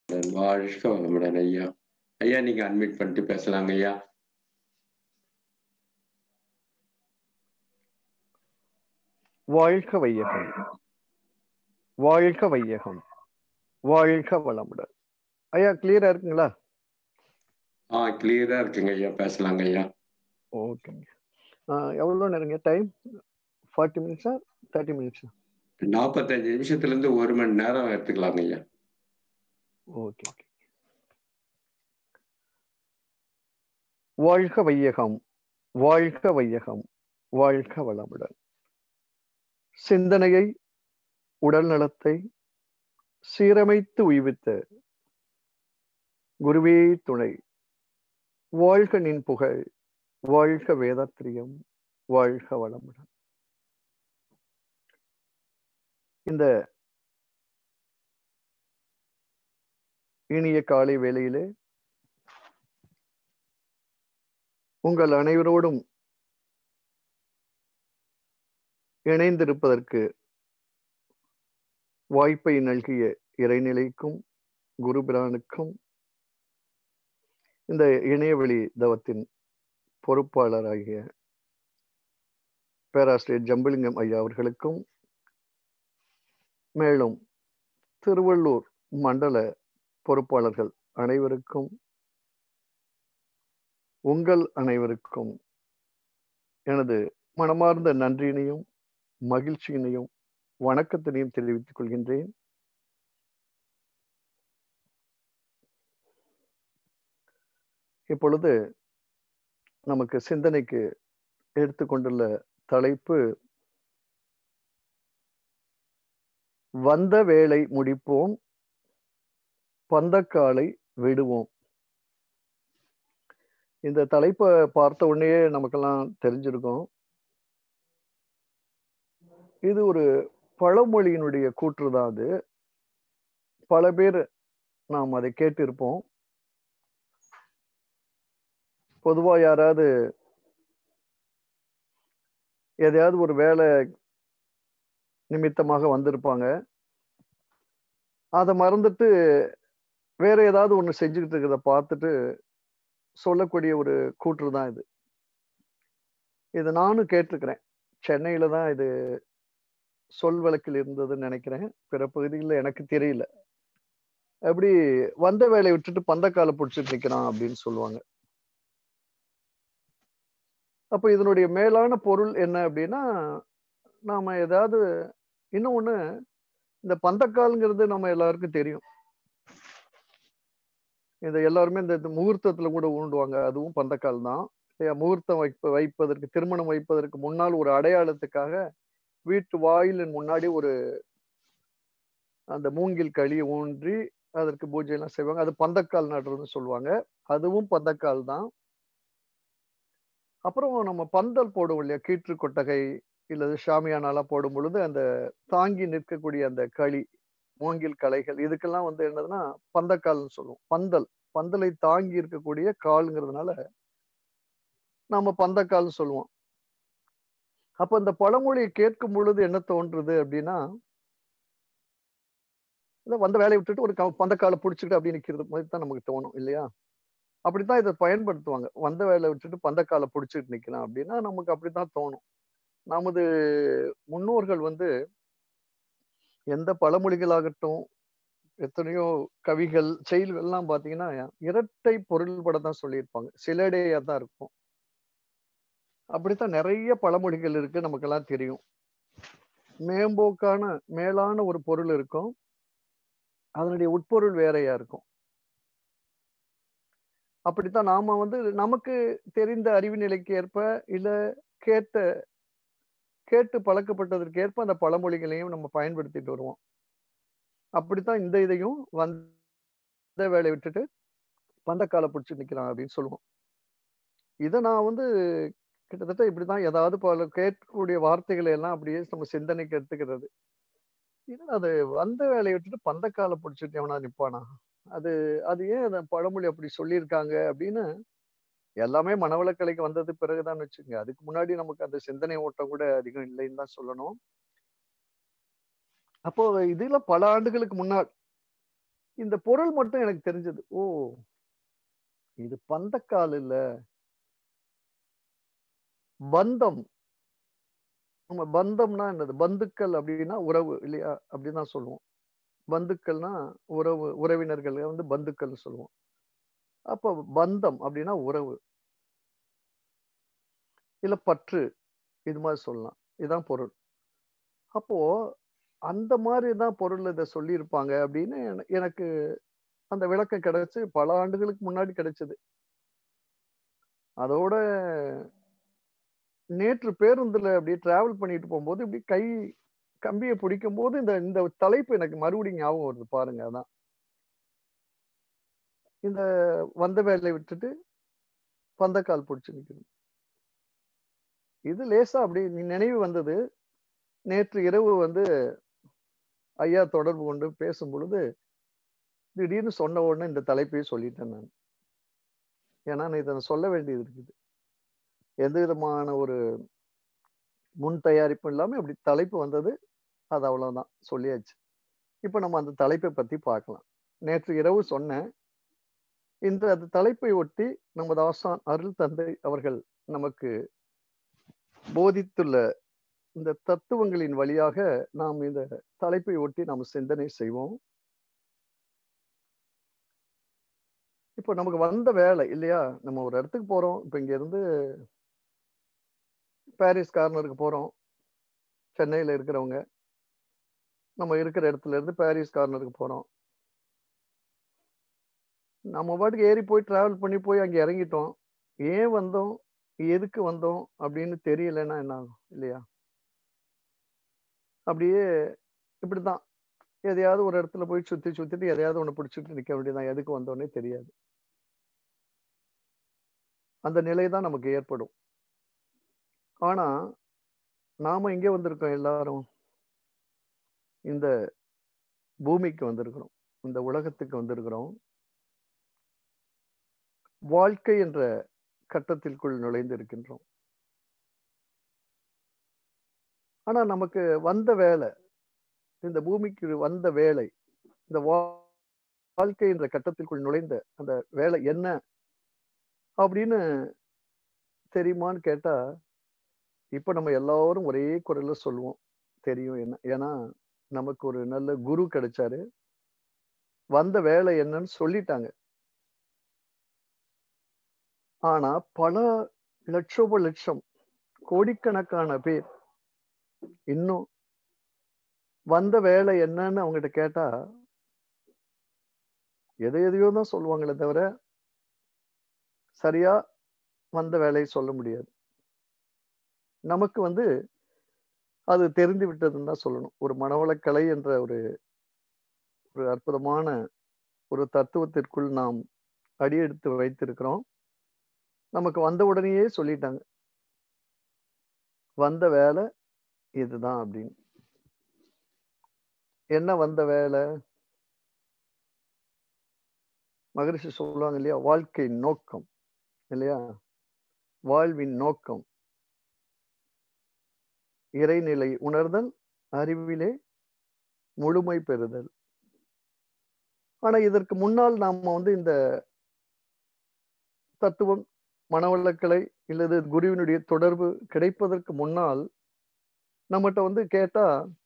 வாழ்க வளமுடன் ஐயா ஐயா நீங்க அட்மிட் பண்ணிட்டு பேசலாங்க ஐயா வாழ்க வையகம் வாழ்க வையகம் வாழ்க வளமுடன் ஐயா கிளியரா இருக்குங்களா ஆ கிளியரா இருக்குங்க ஐயா பேசலாங்க ஐயா ஓகேங்க எவ்வளோ நேரங்க டைம் ஃபார்ட்டி மினிட்ஸா தேர்ட்டி மினிட்ஸா நாற்பத்தஞ்சு நிமிஷத்துல இருந்து ஒரு மணி நேரம் எடுத்துக்கலாங்க ஐயா ஓகே ஓகே வாழ்க வையகம் வாழ்க வையகம் வாழ்க வளமுடன் சிந்தனையை உடல் நலத்தை சீரமைத்து உய்வித்த குருவே துணை வாழ்க நின் புகழ் வாழ்க வேதாத்திரியம் வாழ்க வளமுடன் இந்த இனிய காலை வேளையிலே உங்கள் அனைவரோடும் இணைந்திருப்பதற்கு வாய்ப்பை நல்கிய இறைநிலைக்கும் குருபிரானுக்கும் இந்த இணையவழி தவத்தின் பொறுப்பாளராகிய பேராசிரியர் ஜம்புலிங்கம் ஐயா அவர்களுக்கும் மேலும் திருவள்ளூர் மண்டல பொறுப்பாளர்கள் அனைவருக்கும் உங்கள் அனைவருக்கும் எனது மனமார்ந்த நன்றியினையும் மகிழ்ச்சியினையும் வணக்கத்தினையும் தெரிவித்துக் கொள்கின்றேன் இப்பொழுது நமக்கு சிந்தனைக்கு எடுத்துக்கொண்டுள்ள தலைப்பு வந்த வேலை முடிப்போம் பந்தக்காலை விடுவோம் இந்த தலைப்பை பார்த்த உடனே நமக்கெல்லாம் தெரிஞ்சிருக்கும் இது ஒரு பழமொழியினுடைய கூற்றுதான் அது பல பேர் நாம் அதை கேட்டிருப்போம் பொதுவா யாராவது எதையாவது ஒரு வேலை நிமித்தமாக வந்திருப்பாங்க அதை மறந்துட்டு வேற ஏதாவது ஒண்ணு செஞ்சுக்கிட்டு இருக்கிறத பார்த்துட்டு சொல்லக்கூடிய ஒரு கூற்று தான் இது இது நானும் கேட்டிருக்கிறேன் சென்னையில தான் இது சொல் வழக்கில் இருந்ததுன்னு நினைக்கிறேன் பிற பகுதிகளில் எனக்கு தெரியல அப்படி வந்த வேலையை விட்டுட்டு பந்தக்கால பிடிச்சிட்டு நிக்கிறான் அப்படின்னு சொல்லுவாங்க அப்ப இதனுடைய மேலான பொருள் என்ன அப்படின்னா நாம ஏதாவது இன்னும் ஒண்ணு இந்த பந்தக்கால்ங்கிறது நம்ம எல்லாருக்கும் தெரியும் இந்த எல்லாருமே இந்த முகூர்த்தத்துல கூட ஊண்டுவாங்க அதுவும் பந்தக்கால் தான் முகூர்த்தம் வைப்ப வைப்பதற்கு திருமணம் வைப்பதற்கு முன்னால் ஒரு அடையாளத்துக்காக வீட்டு வாயிலின் முன்னாடி ஒரு அந்த மூங்கில் களி ஊன்றி அதற்கு பூஜை எல்லாம் செய்வாங்க அது பந்தக்கால் நடுறதுன்னு சொல்லுவாங்க அதுவும் பந்தக்கால் தான் அப்புறம் நம்ம பந்தல் போடுவோம் இல்லையா கீற்று கொட்டகை இல்லது ஷாமியானாலாம் போடும் பொழுது அந்த தாங்கி நிற்கக்கூடிய அந்த களி மூங்கில் கலைகள் இதுக்கெல்லாம் வந்து என்னதுன்னா பந்தக்கால்னு சொல்லுவோம் பந்தல் பந்தலை தாங்கி இருக்கக்கூடிய கால்ங்கிறதுனால நம்ம பந்தக்கால்னு சொல்லுவோம் அப்ப இந்த பழமொழியை கேட்கும் பொழுது என்ன தோன்றுது அப்படின்னா வந்த வேலையை விட்டுட்டு ஒரு பந்தக்காலை பிடிச்சிக்கிட்டு அப்படி நிக்கிறது மாதிரி தான் நமக்கு தோணும் இல்லையா அப்படித்தான் இதை பயன்படுத்துவாங்க வந்த வேலையை விட்டுட்டு பந்தக்காலை பிடிச்சிட்டு நிக்கலாம் அப்படின்னா நமக்கு அப்படித்தான் தோணும் நமது முன்னோர்கள் வந்து எந்த பழமொழிகளாகட்டும் எத்தனையோ கவிகள் செயல்கள் எல்லாம் பாத்தீங்கன்னா இரட்டை பொருள்பட தான் சொல்லியிருப்பாங்க சிலடையா தான் இருக்கும் அப்படித்தான் நிறைய பழமொழிகள் இருக்கு நமக்கெல்லாம் தெரியும் மேம்போக்கான மேலான ஒரு பொருள் இருக்கும் அதனுடைய உட்பொருள் வேறையா இருக்கும் அப்படித்தான் நாம வந்து நமக்கு தெரிந்த அறிவு நிலைக்கு ஏற்ப இல்ல கேட்ட கேட்டு பழக்கப்பட்டதற்கு ஏற்ப அந்த பழமொழிகளையும் நம்ம பயன்படுத்திட்டு வருவோம் அப்படித்தான் இந்த இதையும் வந்த வேலையை விட்டுட்டு பந்தக்கால பிடிச்சி நிக்கிறான் அப்படின்னு சொல்லுவோம் இதை நான் வந்து கிட்டத்தட்ட இப்படிதான் ஏதாவது பல கேட்கக்கூடிய வார்த்தைகளை எல்லாம் அப்படியே நம்ம சிந்தனைக்கு எடுத்துக்கிறது அது வந்த வேலையை விட்டுட்டு பந்தக்கால பிடிச்சிட்டு எவனா நிப்பானா அது அது ஏன் அந்த பழமொழி அப்படி சொல்லியிருக்காங்க அப்படின்னு எல்லாமே மனவளக்கலைக்கு வந்தது பிறகுதான் வச்சுங்க அதுக்கு முன்னாடி நமக்கு அந்த சிந்தனை ஓட்டம் கூட அதிகம் இல்லைன்னு தான் சொல்லணும் அப்போ இதுல பல ஆண்டுகளுக்கு முன்னால் இந்த பொருள் மட்டும் எனக்கு தெரிஞ்சது ஓ இது பந்தக்கால் இல்ல பந்தம் நம்ம பந்தம்னா என்னது பந்துக்கள் அப்படின்னா உறவு இல்லையா அப்படிதான் சொல்லுவோம் பந்துக்கள்னா உறவு உறவினர்கள் வந்து பந்துக்கள் சொல்லுவோம் அப்ப பந்தம் அப்படின்னா உறவு இல்ல பற்று இது மாதிரி சொல்லலாம் இதுதான் பொருள் அப்போ அந்த மாதிரி தான் பொருள் இதை சொல்லியிருப்பாங்க அப்படின்னு என- எனக்கு அந்த விளக்கம் கிடைச்சு பல ஆண்டுகளுக்கு முன்னாடி கிடைச்சது அதோட நேற்று பேருந்துல அப்படியே டிராவல் பண்ணிட்டு போகும்போது இப்படி கை கம்பியை பிடிக்கும் போது இந்த இந்த தலைப்பு எனக்கு மறுபடியும் ஞாபகம் வருது பாருங்க அதான் இந்த வந்த வேலையை விட்டுட்டு பந்தக்கால் பிடிச்சு நிற்கிறது இது லேசா அப்படி நினைவு வந்தது நேற்று இரவு வந்து ஐயா தொடர்பு கொண்டு பேசும் பொழுது திடீர்னு சொன்ன உடனே இந்த தலைப்பையும் சொல்லிட்டேன் நான் ஏன்னா நான் இதை சொல்ல வேண்டியது இருக்குது எந்த விதமான ஒரு முன் தயாரிப்பும் இல்லாம இப்படி தலைப்பு வந்தது அது அவ்வளவுதான் சொல்லியாச்சு இப்ப நம்ம அந்த தலைப்பை பத்தி பார்க்கலாம் நேற்று இரவு சொன்னேன் இன்று அந்த தலைப்பை ஒட்டி நமது ஆசான் அருள் தந்தை அவர்கள் நமக்கு போதித்துள்ள இந்த தத்துவங்களின் வழியாக நாம் இந்த தலைப்பை ஒட்டி நாம் சிந்தனை செய்வோம் இப்போ நமக்கு வந்த வேலை இல்லையா நம்ம ஒரு இடத்துக்கு போறோம் இப்போ இங்க இருந்து பாரிஸ் கார்னருக்கு போறோம் சென்னையில இருக்கிறவங்க நம்ம இருக்கிற இடத்துல இருந்து பாரிஸ் கார்னருக்கு போறோம் நம்ம பாட்டுக்கு ஏறி போய் டிராவல் பண்ணி போய் அங்க இறங்கிட்டோம் ஏன் வந்தோம் எதுக்கு வந்தோம் அப்படின்னு தெரியலன்னா என்ன ஆகும் இல்லையா அப்படியே இப்படிதான் எதையாவது ஒரு இடத்துல போய் சுத்தி சுத்திட்டு எதையாவது ஒண்ணு பிடிச்சிட்டு நிக்க வேண்டியதான் எதுக்கு வந்தோன்னே தெரியாது அந்த நிலை தான் நமக்கு ஏற்படும் ஆனா நாம எங்க வந்திருக்கோம் எல்லாரும் இந்த பூமிக்கு வந்திருக்கிறோம் இந்த உலகத்துக்கு வந்திருக்கிறோம் வாழ்க்கை என்ற கட்டத்திற்குள் நுழைந்து இருக்கின்றோம் ஆனா நமக்கு வந்த வேலை இந்த பூமிக்கு வந்த வேலை இந்த வா- வாழ்க்கை என்ற கட்டத்திற்குள் நுழைந்த அந்த வேலை என்ன அப்படின்னு தெரியுமான்னு கேட்டா இப்ப நம்ம எல்லாரும் ஒரே குரல்ல சொல்லுவோம் தெரியும் என்ன ஏன்னா நமக்கு ஒரு நல்ல குரு கிடைச்சாரு வந்த வேலை என்னன்னு சொல்லிட்டாங்க ஆனா பல லட்சோப லட்சம் கோடிக்கணக்கான பேர் இன்னும் வந்த வேலை என்னன்னு அவங்ககிட்ட கேட்டா எதை எதையோ தான் சொல்லுவாங்களே தவிர சரியா வந்த வேலையை சொல்ல முடியாது நமக்கு வந்து அது தெரிந்து விட்டதுன்னு தான் சொல்லணும் ஒரு மனவளக்கலை என்ற ஒரு ஒரு அற்புதமான ஒரு தத்துவத்திற்குள் நாம் அடியெடுத்து வைத்திருக்கிறோம் நமக்கு வந்த உடனேயே சொல்லிட்டாங்க வந்த வேலை இதுதான் அப்படின்னு என்ன வந்த வேலை மகரிஷி சொல்லுவாங்க இல்லையா வாழ்க்கை நோக்கம் இல்லையா வாழ்வின் நோக்கம் இறைநிலை உணர்தல் அறிவிலே முழுமை பெறுதல் ஆனா இதற்கு முன்னால் நாம வந்து இந்த தத்துவம் மனவளக்கலை இல்லது குருவினுடைய தொடர்பு கிடைப்பதற்கு முன்னால் நம்மகிட்ட வந்து கேட்டா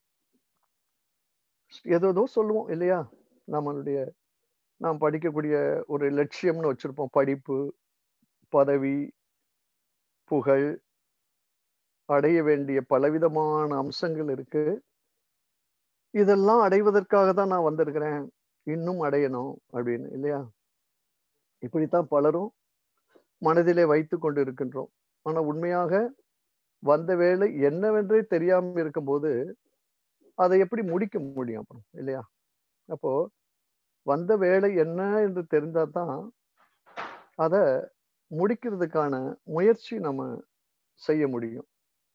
ஏதோ சொல்லுவோம் இல்லையா நம்மளுடைய நாம் படிக்கக்கூடிய ஒரு லட்சியம்னு வச்சிருப்போம் படிப்பு பதவி புகழ் அடைய வேண்டிய பலவிதமான அம்சங்கள் இருக்கு இதெல்லாம் அடைவதற்காக தான் நான் வந்திருக்கிறேன் இன்னும் அடையணும் அப்படின்னு இல்லையா இப்படித்தான் பலரும் மனதிலே வைத்து கொண்டு இருக்கின்றோம் ஆனா உண்மையாக வந்த வேலை என்னவென்றே தெரியாம இருக்கும்போது அதை எப்படி முடிக்க முடியும் அப்புறம் இல்லையா அப்போ வந்த வேலை என்ன என்று தெரிந்தா தான் அதை முடிக்கிறதுக்கான முயற்சி நம்ம செய்ய முடியும்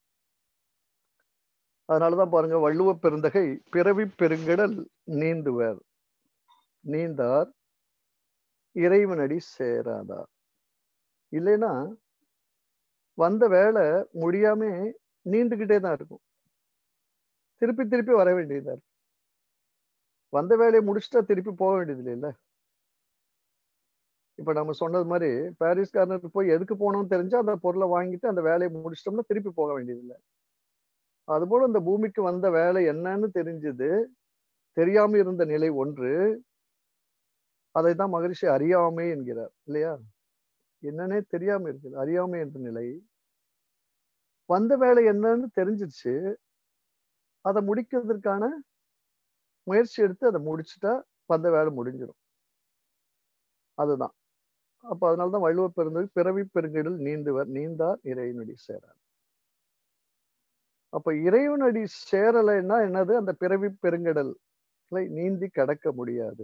அதனாலதான் பாருங்க வள்ளுவ பெருந்தகை பிறவி பெருங்கடல் நீந்துவர் நீந்தார் இறைவனடி சேராதார் இல்லைன்னா வந்த வேலை முடியாம நீண்டுகிட்டே தான் இருக்கும் திருப்பி திருப்பி வர வேண்டியதா இருக்கு வந்த வேலையை முடிச்சுட்டா திருப்பி போக வேண்டியது இல்ல இப்ப நம்ம சொன்னது மாதிரி பாரிஸ் கார்னருக்கு போய் எதுக்கு போனோம்னு தெரிஞ்சா அந்த பொருளை வாங்கிட்டு அந்த வேலையை முடிச்சிட்டோம்னா திருப்பி போக வேண்டியது இல்லை அதுபோல இந்த பூமிக்கு வந்த வேலை என்னன்னு தெரிஞ்சது தெரியாம இருந்த நிலை ஒன்று அதை தான் மகரிஷி அறியாமை என்கிறார் இல்லையா என்னன்னே தெரியாம இருக்குது அறியாமை என்ற நிலை வந்த வேலை என்னன்னு தெரிஞ்சிருச்சு அதை முடிக்கிறதுக்கான முயற்சி எடுத்து அதை முடிச்சுட்டா வந்த வேலை முடிஞ்சிடும் அதுதான் அப்ப அதனாலதான் வள்ளுவ பெருந்தொகை பிறவி பெருங்கடல் நீந்துவர் நீந்தார் இறைவனடி சேரார் அப்ப இறைவனடி சேரலைன்னா என்னது அந்த பிறவி பெருங்கடல் நீந்தி கடக்க முடியாது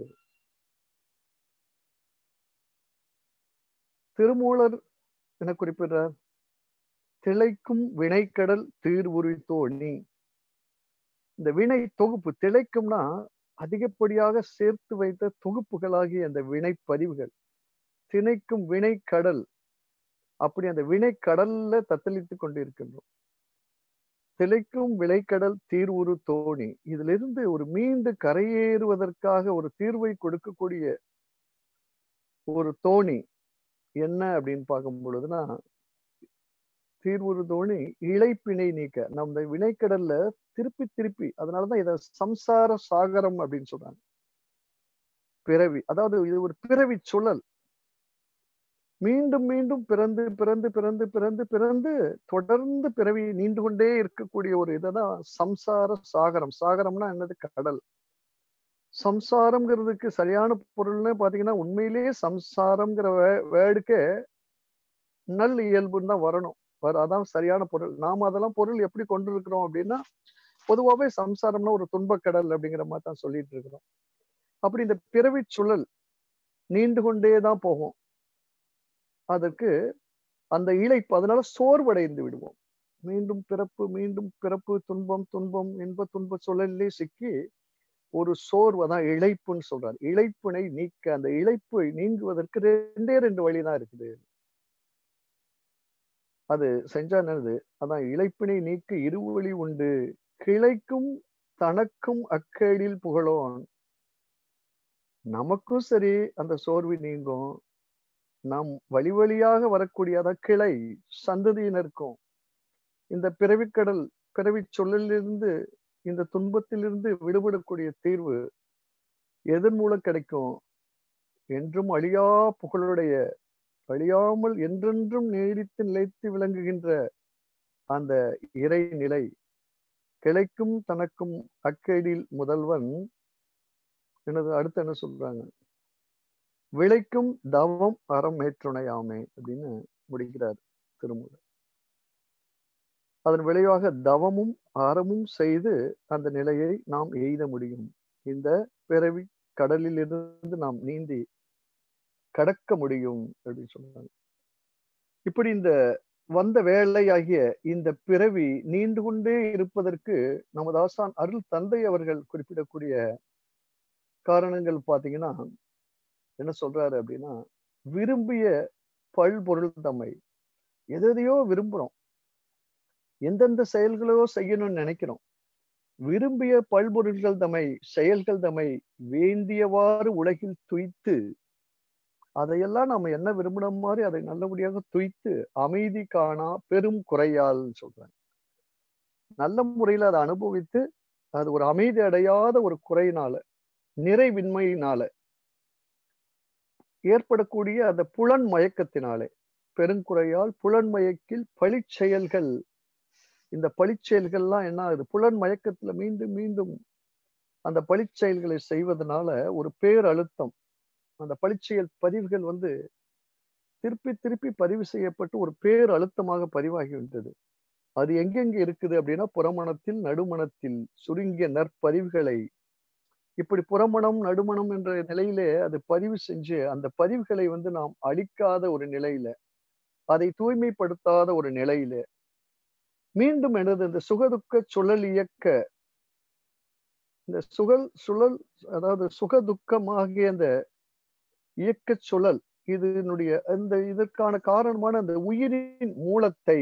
திருமூலர் என குறிப்பிடுறார் திளைக்கும் வினைக்கடல் தீர்வுரி தோணி இந்த வினை தொகுப்பு திளைக்கும்னா அதிகப்படியாக சேர்த்து வைத்த தொகுப்புகளாகிய அந்த வினை பதிவுகள் திணைக்கும் வினை கடல் அப்படி அந்த வினை கடல்ல தத்தளித்து கொண்டிருக்கின்றோம் திளைக்கும் விளைக்கடல் தீர்வுரு தோணி இதுல இருந்து ஒரு மீண்டு கரையேறுவதற்காக ஒரு தீர்வை கொடுக்கக்கூடிய ஒரு தோணி என்ன அப்படின்னு பார்க்கும் பொழுதுனா தீர்வுரு தோணி இழைப்பினை நீக்க நம்ம வினைக்கடல்ல திருப்பி திருப்பி அதனாலதான் இத சம்சார சாகரம் அப்படின்னு சொல்றாங்க பிறவி அதாவது இது ஒரு பிறவி சுழல் மீண்டும் மீண்டும் பிறந்து பிறந்து பிறந்து பிறந்து பிறந்து தொடர்ந்து பிறவி நீண்டு கொண்டே இருக்கக்கூடிய ஒரு இததான் சம்சார சாகரம் சாகரம்னா என்னது கடல் சம்சாரம்ங்கிறதுக்கு சரியான பொருள்னு பாத்தீங்கன்னா உண்மையிலேயே சம்சாரம்ங்கிற வேர்டுக்கே நல் இயல்புன்னு தான் வரணும் அதான் சரியான பொருள் நாம அதெல்லாம் பொருள் எப்படி கொண்டு இருக்கிறோம் அப்படின்னா பொதுவாகவே சம்சாரம்னா ஒரு துன்பக்கடல் அப்படிங்கிற மாதிரி தான் சொல்லிட்டு இருக்கிறோம் அப்படி இந்த பிறவி சுழல் நீண்டு கொண்டே தான் போகும் அதற்கு அந்த இழைப்பு அதனால சோர்வடைந்து விடுவோம் மீண்டும் பிறப்பு மீண்டும் பிறப்பு துன்பம் துன்பம் இன்ப துன்ப சுழலிலே சிக்கி ஒரு சோர்வு அதான் இழைப்புன்னு சொல்றாரு இழைப்பினை நீக்க அந்த இழைப்பை நீங்குவதற்கு ரெண்டே ரெண்டு வழிதான் இருக்குது அது செஞ்சா என்னது அதான் இழைப்பினை நீக்க இருவழி உண்டு கிளைக்கும் தனக்கும் அக்கேடில் புகழோன் நமக்கும் சரி அந்த சோர்வு நீங்கும் நாம் வழி வழியாக வரக்கூடிய அத கிளை சந்ததியினருக்கும் இந்த பிறவிக்கடல் பிறவி சொல்லலிருந்து இந்த துன்பத்திலிருந்து விடுபடக்கூடிய தீர்வு எதன் மூலம் கிடைக்கும் என்றும் அழியா புகழுடைய அழியாமல் என்றென்றும் நீடித்து நிலைத்து விளங்குகின்ற அந்த இறை நிலை கிளைக்கும் தனக்கும் அக்கேடில் முதல்வன் எனது அடுத்து என்ன சொல்றாங்க விளைக்கும் தவம் அறம் மேற்றுணையாமே அப்படின்னு முடிக்கிறார் திருமூலர் அதன் விளைவாக தவமும் அறமும் செய்து அந்த நிலையை நாம் எய்த முடியும் இந்த பிறவி கடலில் இருந்து நாம் நீந்தி கடக்க முடியும் அப்படின்னு சொல்றாங்க இப்படி இந்த வந்த வேலையாகிய இந்த பிறவி நீண்டு கொண்டே இருப்பதற்கு நமது ஆசான் அருள் தந்தை அவர்கள் குறிப்பிடக்கூடிய காரணங்கள் பாத்தீங்கன்னா என்ன சொல்றாரு அப்படின்னா விரும்பிய பல்பொருள் தம்மை எதையோ விரும்புறோம் எந்தெந்த செயல்களோ செய்யணும்னு நினைக்கிறோம் விரும்பிய பல்பொருள்கள் தம்மை செயல்கள் தம்மை வேண்டியவாறு உலகில் துய்த்து அதையெல்லாம் நம்ம என்ன விரும்பின மாதிரி அதை நல்லபடியாக துய்த்து அமைதி காணா பெரும் குறையால் சொல்றாங்க நல்ல முறையில அதை அனுபவித்து அது ஒரு அமைதி அடையாத ஒரு குறையினால நிறைவின்மையினால ஏற்படக்கூடிய அந்த புலன் மயக்கத்தினாலே பெருங்குறையால் புலன் மயக்கில் பழிச்செயல்கள் இந்த பழிச்செயல்கள்லாம் என்ன ஆகுது புலன் மயக்கத்துல மீண்டும் மீண்டும் அந்த பழிச்செயல்களை செய்வதனால ஒரு பேரழுத்தம் அந்த பழிச்செயல் பதிவுகள் வந்து திருப்பி திருப்பி பதிவு செய்யப்பட்டு ஒரு பேர் அழுத்தமாக பதிவாகிவிட்டது அது எங்கெங்க இருக்குது அப்படின்னா புறமணத்தில் நடுமணத்தில் சுருங்கிய நற்பதிவுகளை இப்படி புறமணம் நடுமணம் என்ற நிலையிலே அது பதிவு செஞ்சு அந்த பதிவுகளை வந்து நாம் அழிக்காத ஒரு நிலையில அதை தூய்மைப்படுத்தாத ஒரு நிலையில மீண்டும் எனது இந்த சுகதுக்க சுழல் இயக்க இந்த சுழல் சுழல் அதாவது சுகதுக்கமாகிய அந்த இயக்க சுழல் இதனுடைய அந்த இதற்கான காரணமான அந்த உயிரின் மூலத்தை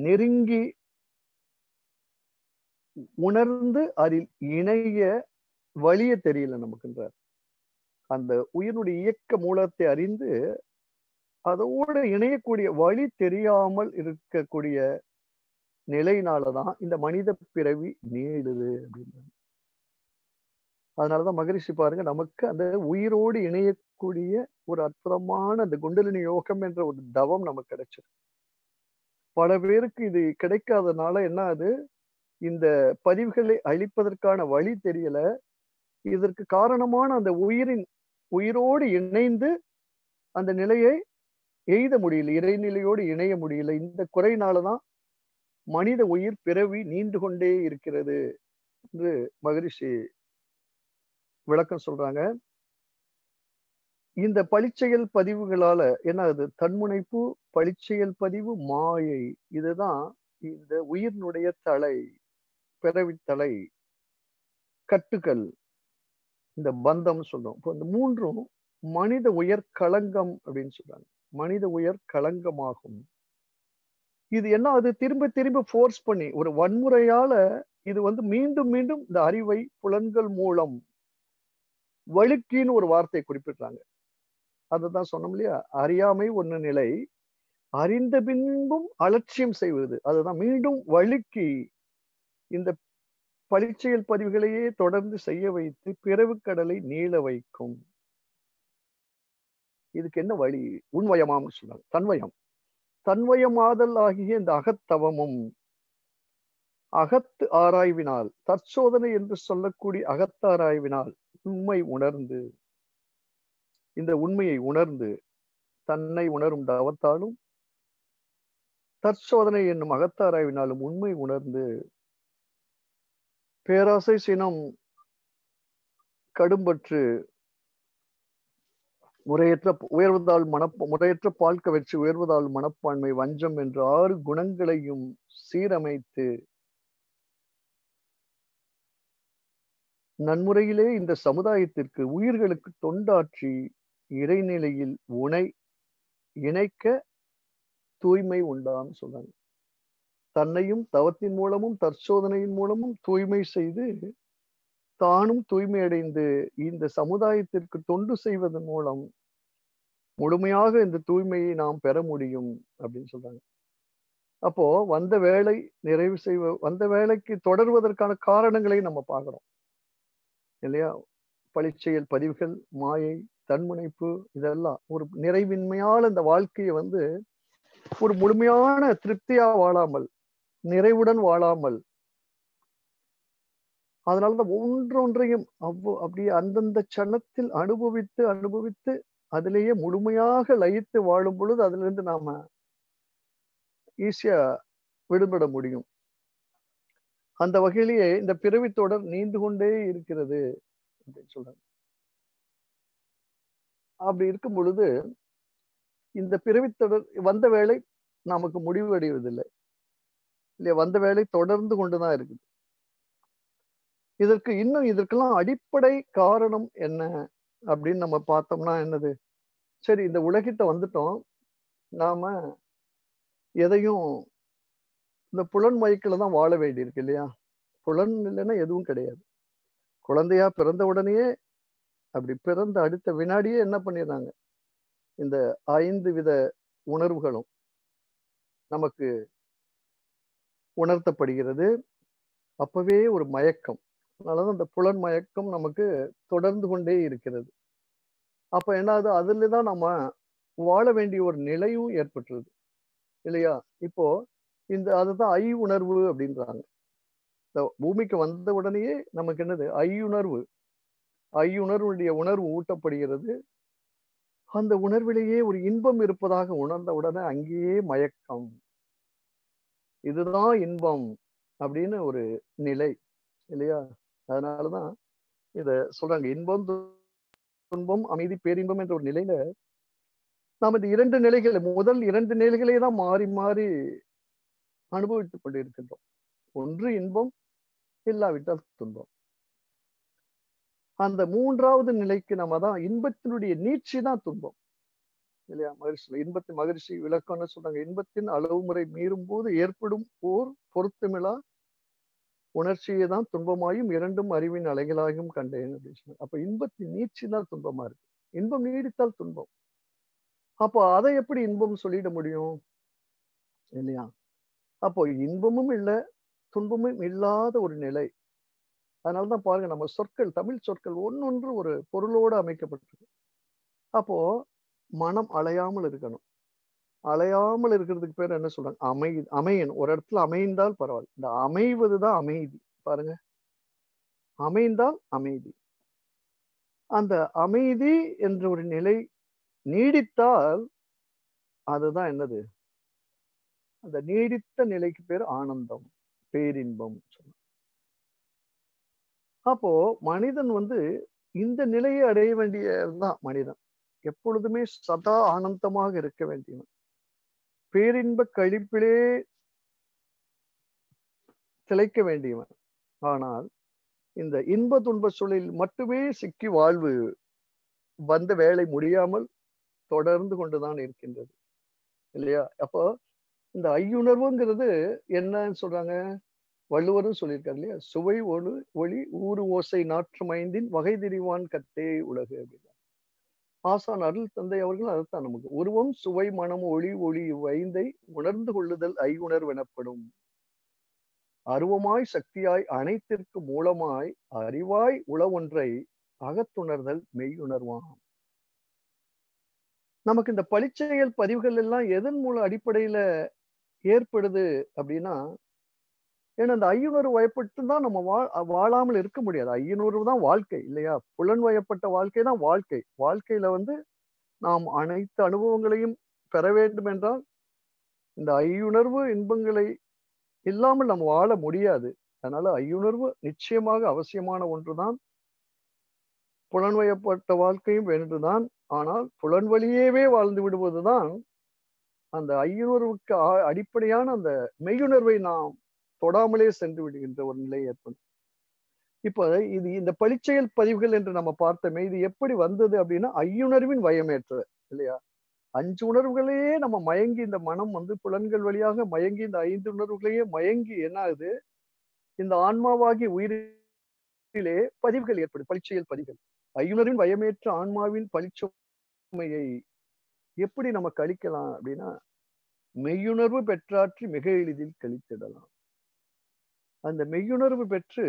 நெருங்கி உணர்ந்து அதில் இணைய வழியே தெரியல நமக்குன்றார் அந்த உயிரினுடைய இயக்க மூலத்தை அறிந்து அதோடு இணையக்கூடிய வழி தெரியாமல் இருக்கக்கூடிய நிலையினாலதான் இந்த மனித பிறவி நீளுது அப்படின்னு அதனாலதான் மகரிஷி பாருங்க நமக்கு அந்த உயிரோடு இணையக்கூடிய ஒரு அற்புதமான அந்த குண்டலினி யோகம் என்ற ஒரு தவம் நமக்கு கிடைச்சிருக்கு பல பேருக்கு இது கிடைக்காதனால என்ன ஆகுது இந்த பதிவுகளை அழிப்பதற்கான வழி தெரியல இதற்கு காரணமான அந்த உயிரின் உயிரோடு இணைந்து அந்த நிலையை எய்த முடியல இறைநிலையோடு இணைய முடியல இந்த குறையினாலதான் மனித உயிர் பிறவி நீண்டு கொண்டே இருக்கிறது என்று மகரிஷி விளக்கம் சொல்றாங்க இந்த பழிச்செயல் பதிவுகளால என்ன ஆகுது தன்முனைப்பு பழிச்செயல் பதிவு மாயை இதுதான் இந்த உயிரினுடைய தலை பிறவி தலை கட்டுக்கள் இந்த பந்தம் சொல்றோம் இப்போ இந்த மூன்றும் மனித உயர் களங்கம் அப்படின்னு சொல்றாங்க மனித உயர் களங்கமாகும் இது என்ன அது திரும்ப திரும்ப ஃபோர்ஸ் பண்ணி ஒரு வன்முறையால இது வந்து மீண்டும் மீண்டும் இந்த அறிவை புலன்கள் மூலம் வழுக்கின்னு ஒரு வார்த்தை குறிப்பிடுறாங்க அதுதான் சொன்னோம் இல்லையா அறியாமை ஒண்ணு நிலை அறிந்த பின்பும் அலட்சியம் செய்வது அதுதான் மீண்டும் வழுக்கி இந்த பரீட்சையல் பதிவுகளையே தொடர்ந்து செய்ய வைத்து பிறவு கடலை நீள வைக்கும் இதுக்கு என்ன வழி உண்வயமாம்னு சொன்னாங்க தன்வயம் தன்வயமாதல் ஆகிய இந்த அகத்தவமும் அகத்து ஆராய்வினால் தற்சோதனை என்று சொல்லக்கூடிய அகத்தாராய்வினால் உண்மை உணர்ந்து இந்த உண்மையை உணர்ந்து தன்னை உணரும் தவத்தாலும் தற்சோதனை என்னும் அகத்தாராய்வினாலும் உண்மை உணர்ந்து பேராசை சினம் கடும்பற்று முறையற்ற உயர்வதால் மனப்ப முறையற்ற பால் கவர்ச்சி உயர்வதால் மனப்பான்மை வஞ்சம் என்ற ஆறு குணங்களையும் சீரமைத்து நன்முறையிலே இந்த சமுதாயத்திற்கு உயிர்களுக்கு தொண்டாற்றி இறைநிலையில் உனை இணைக்க தூய்மை உண்டான்னு சொல்றாங்க தன்னையும் தவத்தின் மூலமும் தற்சோதனையின் மூலமும் தூய்மை செய்து தானும் தூய்மை அடைந்து இந்த சமுதாயத்திற்கு தொண்டு செய்வதன் மூலம் முழுமையாக இந்த தூய்மையை நாம் பெற முடியும் அப்படின்னு சொல்றாங்க அப்போ வந்த வேலை நிறைவு செய்வ வந்த வேலைக்கு தொடர்வதற்கான காரணங்களை நம்ம பார்க்கிறோம் இல்லையா பழிச்செயல் பதிவுகள் மாயை தன்முனைப்பு இதெல்லாம் ஒரு நிறைவின்மையால் இந்த வாழ்க்கையை வந்து ஒரு முழுமையான திருப்தியா வாழாமல் நிறைவுடன் வாழாமல் அதனாலதான் ஒன்றொன்றையும் அவ்வளோ அப்படியே அந்தந்த சனத்தில் அனுபவித்து அனுபவித்து அதிலேயே முழுமையாக லயித்து வாழும் பொழுது அதுல இருந்து நாம ஈஸியா விடுபட முடியும் அந்த வகையிலேயே இந்த பிறவி தொடர் நீண்டு கொண்டே இருக்கிறது அப்படின்னு சொல்றாங்க அப்படி இருக்கும் பொழுது இந்த பிறவி தொடர் வந்த வேலை நமக்கு முடிவு அடைவதில்லை இல்லையா வந்த வேலை தொடர்ந்து கொண்டுதான் இருக்குது இதற்கு இன்னும் இதற்கெல்லாம் அடிப்படை காரணம் என்ன அப்படின்னு நம்ம பார்த்தோம்னா என்னது சரி இந்த உலகிட்ட வந்துட்டோம் நாம எதையும் இந்த புலன் மயக்கில தான் வாழ வேண்டியிருக்கு இல்லையா புலன் இல்லைன்னா எதுவும் கிடையாது குழந்தையா பிறந்த உடனேயே அப்படி பிறந்த அடுத்த வினாடியே என்ன பண்ணிடுறாங்க இந்த ஐந்து வித உணர்வுகளும் நமக்கு உணர்த்தப்படுகிறது அப்பவே ஒரு மயக்கம் அதனாலதான் அந்த புலன் மயக்கம் நமக்கு தொடர்ந்து கொண்டே இருக்கிறது அப்ப என்னது அதுல தான் நம்ம வாழ வேண்டிய ஒரு நிலையும் ஏற்பட்டுருது இல்லையா இப்போ இந்த அதுதான் ஐ உணர்வு அப்படின்றாங்க இந்த பூமிக்கு வந்த உடனேயே நமக்கு என்னது ஐயுணர்வு ஐயுணர்வுடைய உணர்வு ஊட்டப்படுகிறது அந்த உணர்விலேயே ஒரு இன்பம் இருப்பதாக உணர்ந்த உடனே அங்கேயே மயக்கம் இதுதான் இன்பம் அப்படின்னு ஒரு நிலை இல்லையா அதனாலதான் இத சொல்றாங்க இன்பம் துன்பம் அமைதி பேரின்பம் என்ற ஒரு நிலையில நாம் இந்த இரண்டு நிலைகளை முதல் இரண்டு நிலைகளே தான் மாறி மாறி அனுபவித்துக் கொண்டிருக்கின்றோம் ஒன்று இன்பம் இல்லாவிட்டால் துன்பம் அந்த மூன்றாவது நிலைக்கு நம்ம தான் இன்பத்தினுடைய நீட்சி தான் துன்பம் இல்லையா மகிழ்ச்சி இன்பத்தின் மகிழ்ச்சி விளக்கம்னு சொல்றாங்க இன்பத்தின் அளவு முறை மீறும் போது ஏற்படும் ஓர் பொருத்தமிழா உணர்ச்சியை தான் துன்பமாயும் இரண்டும் அறிவின் அலைகளாகவும் கண்டேன் அப்படின்னு சொன்னார் அப்ப இன்பத்தின் நீட்சி தான் துன்பமா இருக்கு இன்பம் நீடித்தால் துன்பம் அப்போ அதை எப்படி இன்பம் சொல்லிட முடியும் இல்லையா அப்போ இன்பமும் இல்லை துன்பமும் இல்லாத ஒரு நிலை அதனாலதான் பாருங்க நம்ம சொற்கள் தமிழ் சொற்கள் ஒன்னொன்று ஒரு பொருளோடு அமைக்கப்பட்டிருக்கு அப்போ மனம் அலையாமல் இருக்கணும் அலையாமல் இருக்கிறதுக்கு பேர் என்ன சொல்றாங்க அமை அமையன் ஒரு இடத்துல அமைந்தால் பரவாயில்ல இந்த அமைவதுதான் அமைதி பாருங்க அமைந்தால் அமைதி அந்த அமைதி என்ற ஒரு நிலை நீடித்தால் அதுதான் என்னது அந்த நீடித்த நிலைக்கு பேர் ஆனந்தம் பேரின்பம் சொல்ல அப்போ மனிதன் வந்து இந்த நிலையை அடைய வேண்டியதுதான் மனிதன் எப்பொழுதுமே சதா ஆனந்தமாக இருக்க வேண்டியவன் பேரின்ப கழிப்பிலே திளைக்க வேண்டியவன் ஆனால் இந்த இன்ப துன்ப சூழலில் மட்டுமே சிக்கி வாழ்வு வந்த வேலை முடியாமல் தொடர்ந்து கொண்டுதான் இருக்கின்றது இல்லையா அப்போ இந்த ஐயுணர்வுங்கிறது என்னன்னு சொல்றாங்க வள்ளுவரும் சொல்லியிருக்காரு இல்லையா சுவை ஒளி ஒளி ஊறு ஓசை நாற்று ஐந்தின் வகை திரிவான் கத்தே உலகு அப்படின்னா ஆசான் அருள் தந்தை அவர்கள் அதுதான் நமக்கு உருவம் சுவை மனம் ஒளி ஒளி இவ்வைந்தை உணர்ந்து கொள்ளுதல் ஐயுணர்வு எனப்படும் அருவமாய் சக்தியாய் அனைத்திற்கு மூலமாய் அறிவாய் உளவொன்றை அகத்துணர்தல் மெய்யுணர்வாம் நமக்கு இந்த பளிச்செயல் பதிவுகள் எல்லாம் எதன் மூலம் அடிப்படையில ஏற்படுது அப்படின்னா ஏன்னா அந்த ஐயுணர்வு வயப்பட்டு தான் நம்ம வா வாழாமல் இருக்க முடியாது ஐயுணர்வு தான் வாழ்க்கை இல்லையா புலன் வயப்பட்ட வாழ்க்கை தான் வாழ்க்கை வாழ்க்கையில வந்து நாம் அனைத்து அனுபவங்களையும் பெற வேண்டும் என்றால் இந்த ஐயுணர்வு இன்பங்களை இல்லாமல் நம்ம வாழ முடியாது அதனால ஐயுணர்வு நிச்சயமாக அவசியமான ஒன்றுதான் புலன்வயப்பட்ட வாழ்க்கையும் வேண்டுதான் ஆனால் புலன் வழியவே வாழ்ந்து விடுவதுதான் அந்த ஐயுணர்வுக்கு அடிப்படையான அந்த மெய்யுணர்வை நாம் தொடாமலே சென்று விடுகின்ற ஒரு நிலை ஏற்படும் இப்ப இது இந்த பளிச்செயல் பதிவுகள் என்று நம்ம பார்த்தோமே இது எப்படி வந்தது அப்படின்னா ஐயுணர்வின் வயமேற்ற இல்லையா அஞ்சு உணர்வுகளே நம்ம மயங்கி இந்த மனம் வந்து புலன்கள் வழியாக மயங்கி இந்த ஐந்து உணர்வுகளையே மயங்கி என்ன ஆகுது இந்த ஆன்மாவாகி உயிரிலே பதிவுகள் ஏற்படும் பளிச்செயல் பதிவுகள் ஐயுணர்வின் வயமேற்ற ஆன்மாவின் பளிச்சுமையை எப்படி நம்ம கழிக்கலாம் அப்படின்னா மெய்யுணர்வு பெற்றாற்றி மிக எளிதில் கழித்திடலாம் அந்த மெய்யுணர்வு பெற்று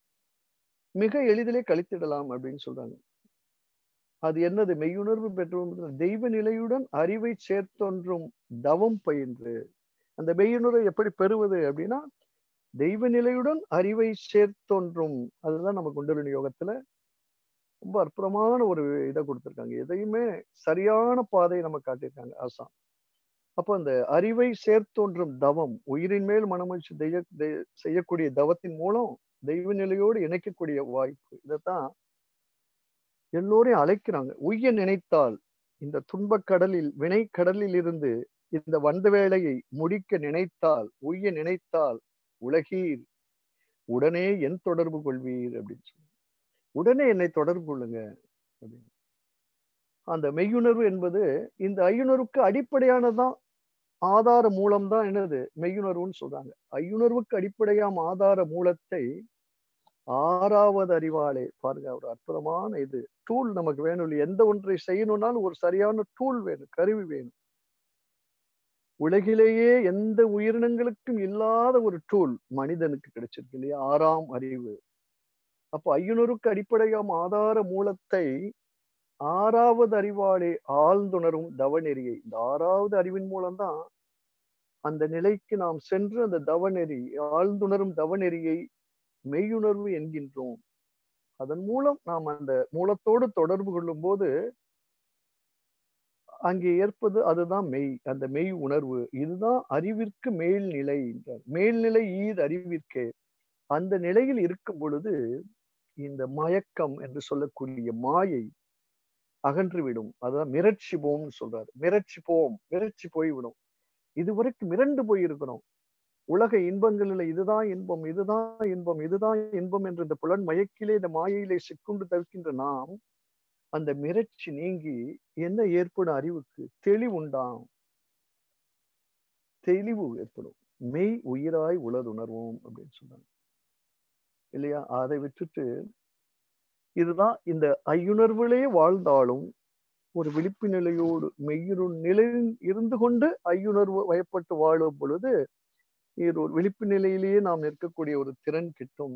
மிக எளிதிலே கழித்திடலாம் அப்படின்னு சொல்றாங்க அது என்னது மெய்யுணர்வு பெற்று தெய்வ நிலையுடன் அறிவை சேர்த்தொன்றும் தவம் பயின்று அந்த மெய்யுணர்வை எப்படி பெறுவது அப்படின்னா தெய்வ நிலையுடன் அறிவை சேர்த்தொன்றும் அதுதான் நம்ம குண்டலினி யோகத்துல ரொம்ப அற்புதமான ஒரு இதை கொடுத்துருக்காங்க எதையுமே சரியான பாதையை நம்ம காட்டியிருக்காங்க ஆசாம் அப்போ அந்த அறிவை சேர்த்தோன்றும் தவம் உயிரின் மேல் மனமகிழ்ச்சி தெய்ய செய்யக்கூடிய தவத்தின் மூலம் தெய்வ நிலையோடு இணைக்கக்கூடிய வாய்ப்பு இதைத்தான் எல்லோரையும் அழைக்கிறாங்க உய்ய நினைத்தால் இந்த துன்பக் கடலில் வினை கடலில் இருந்து இந்த வந்த வேலையை முடிக்க நினைத்தால் உய்ய நினைத்தால் உலகீர் உடனே என் தொடர்பு கொள்வீர் அப்படின்னு சொல்லி உடனே என்னை தொடர்பு கொள்ளுங்க அப்படின்னு அந்த மெய்யுணர்வு என்பது இந்த ஐயுணர்வுக்கு அடிப்படையானதான் ஆதார மூலம் தான் என்னது மெய்யுணர்வுன்னு சொல்றாங்க ஐயுணர்வுக்கு அடிப்படையாம் ஆதார மூலத்தை ஆறாவது அறிவாளே பாருங்க ஒரு அற்புதமான இது டூல் நமக்கு வேணும் இல்லை எந்த ஒன்றை செய்யணும்னாலும் ஒரு சரியான டூல் வேணும் கருவி வேணும் உலகிலேயே எந்த உயிரினங்களுக்கும் இல்லாத ஒரு டூல் மனிதனுக்கு கிடைச்சிருக்கு இல்லையா ஆறாம் அறிவு அப்போ ஐயுணருக்கு அடிப்படையாம் ஆதார மூலத்தை ஆறாவது அறிவாளே ஆழ்ந்துணரும் தவநெறியை இந்த ஆறாவது அறிவின் மூலம்தான் அந்த நிலைக்கு நாம் சென்று அந்த தவநெறி ஆழ்ந்துணரும் தவநெறியை மெய்யுணர்வு என்கின்றோம் அதன் மூலம் நாம் அந்த மூலத்தோடு தொடர்பு கொள்ளும் போது அங்கே ஏற்பது அதுதான் மெய் அந்த மெய் உணர்வு இதுதான் அறிவிற்கு மேல்நிலை என்றார் மேல்நிலை ஈர் அறிவிற்கே அந்த நிலையில் இருக்கும் பொழுது இந்த மயக்கம் என்று சொல்லக்கூடிய மாயை அகன்றுவிடும் அதான் மிரட்சி போம்னு சொல்றாரு மிரட்சி போம் மிரட்சி போய்விடும் இதுவரைக்கும் மிரண்டு போயிருக்கிறோம் உலக இன்பங்களில் இதுதான் இன்பம் இதுதான் இன்பம் இதுதான் இன்பம் என்ற இந்த புலன் மயக்கிலே இந்த மாயையிலே சிக்குண்டு தவிக்கின்ற நாம் அந்த மிரட்சி நீங்கி என்ன ஏற்படும் அறிவுக்கு தெளிவுண்டாம் தெளிவு ஏற்படும் மெய் உயிராய் உளதுணர்வோம் அப்படின்னு சொன்னாங்க இல்லையா அதை விட்டுட்டு இதுதான் இந்த ஐயுணர்விலே வாழ்ந்தாலும் ஒரு விழிப்பு நிலையோடு மெய்யுறு நிலையில் இருந்து கொண்டு ஐயுணர்வு வயப்பட்டு வாழும் பொழுது இது ஒரு விழிப்பு நிலையிலேயே நாம் நிற்கக்கூடிய ஒரு திறன் கிட்டும்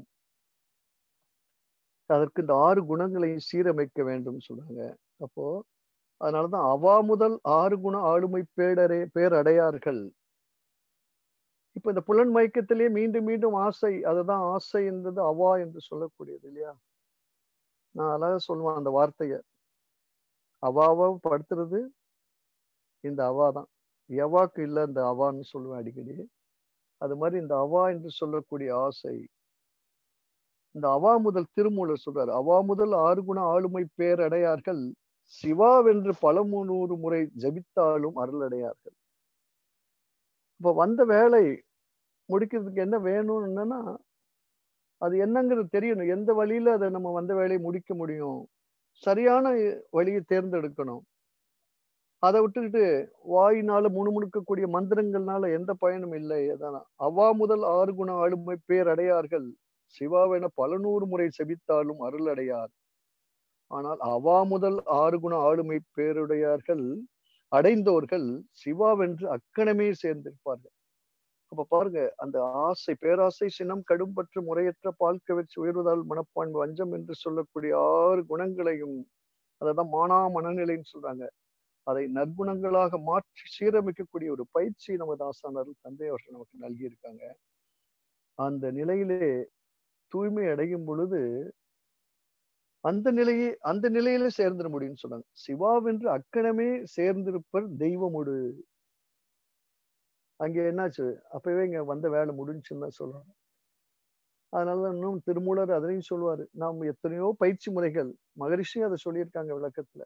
அதற்கு இந்த ஆறு குணங்களை சீரமைக்க வேண்டும் சொல்றாங்க அப்போ அதனாலதான் அவா முதல் ஆறு குண ஆளுமை பேடரே பேரடையார்கள் இப்ப இந்த புலன் மயக்கத்திலேயே மீண்டும் மீண்டும் ஆசை அதுதான் ஆசை என்பது அவா என்று சொல்லக்கூடியது இல்லையா நான் அழகா சொல்லுவேன் அந்த வார்த்தைய அவாவா படுத்துறது இந்த அவா தான் எவாக்கு இல்ல இந்த அவான்னு சொல்லுவேன் அடிக்கடி அது மாதிரி இந்த அவா என்று சொல்லக்கூடிய ஆசை இந்த அவா முதல் திருமூலர் சொல்றாரு அவா முதல் ஆறு குண ஆளுமை பேரடையார்கள் சிவாவென்று பல நூறு முறை ஜபித்தாலும் அருளடையார்கள் இப்ப வந்த வேலை முடிக்கிறதுக்கு என்ன வேணும் என்னன்னா அது என்னங்கிறது தெரியணும் எந்த வழியில அதை நம்ம வந்த வேலையை முடிக்க முடியும் சரியான வழியை தேர்ந்தெடுக்கணும் அதை விட்டுக்கிட்டு வாயினால முணுமுணுக்கக்கூடிய மந்திரங்கள்னால எந்த பயனும் இல்லை அதான் அவா முதல் ஆறு குண ஆளுமை பேர் அடையார்கள் சிவாவென பல நூறு முறை செபித்தாலும் அருள் அடையார் ஆனால் அவா முதல் ஆறு குண ஆளுமை பேருடையார்கள் அடைந்தோர்கள் சிவாவென்று அக்கணமே சேர்ந்திருப்பார்கள் அப்ப பாருங்க அந்த ஆசை பேராசை சினம் கடும்பற்று முறையற்ற பால் கவர்ச்சி உயர்வதால் மனப்பான்மை வஞ்சம் என்று சொல்லக்கூடிய ஆறு குணங்களையும் அததான் மானா மனநிலைன்னு சொல்றாங்க அதை நற்குணங்களாக மாற்றி சீரமைக்கக்கூடிய ஒரு பயிற்சி நமது ஆசானர் தந்தை அவர்கள் நமக்கு நல்கியிருக்காங்க அந்த நிலையிலே தூய்மை அடையும் பொழுது அந்த நிலையை அந்த நிலையிலே சேர்ந்துட முடியும்னு சொன்னாங்க சிவாவென்று அக்கணமே சேர்ந்திருப்பர் தெய்வமுடு அங்க என்னாச்சு அப்பவே இங்க வந்த வேலை முடிஞ்சுன்னு தான் சொல்றாங்க அதனாலதான் இன்னும் திருமூலர் அதனையும் சொல்லுவாரு நாம் எத்தனையோ பயிற்சி முறைகள் மகரிஷியும் அதை சொல்லியிருக்காங்க விளக்கத்துல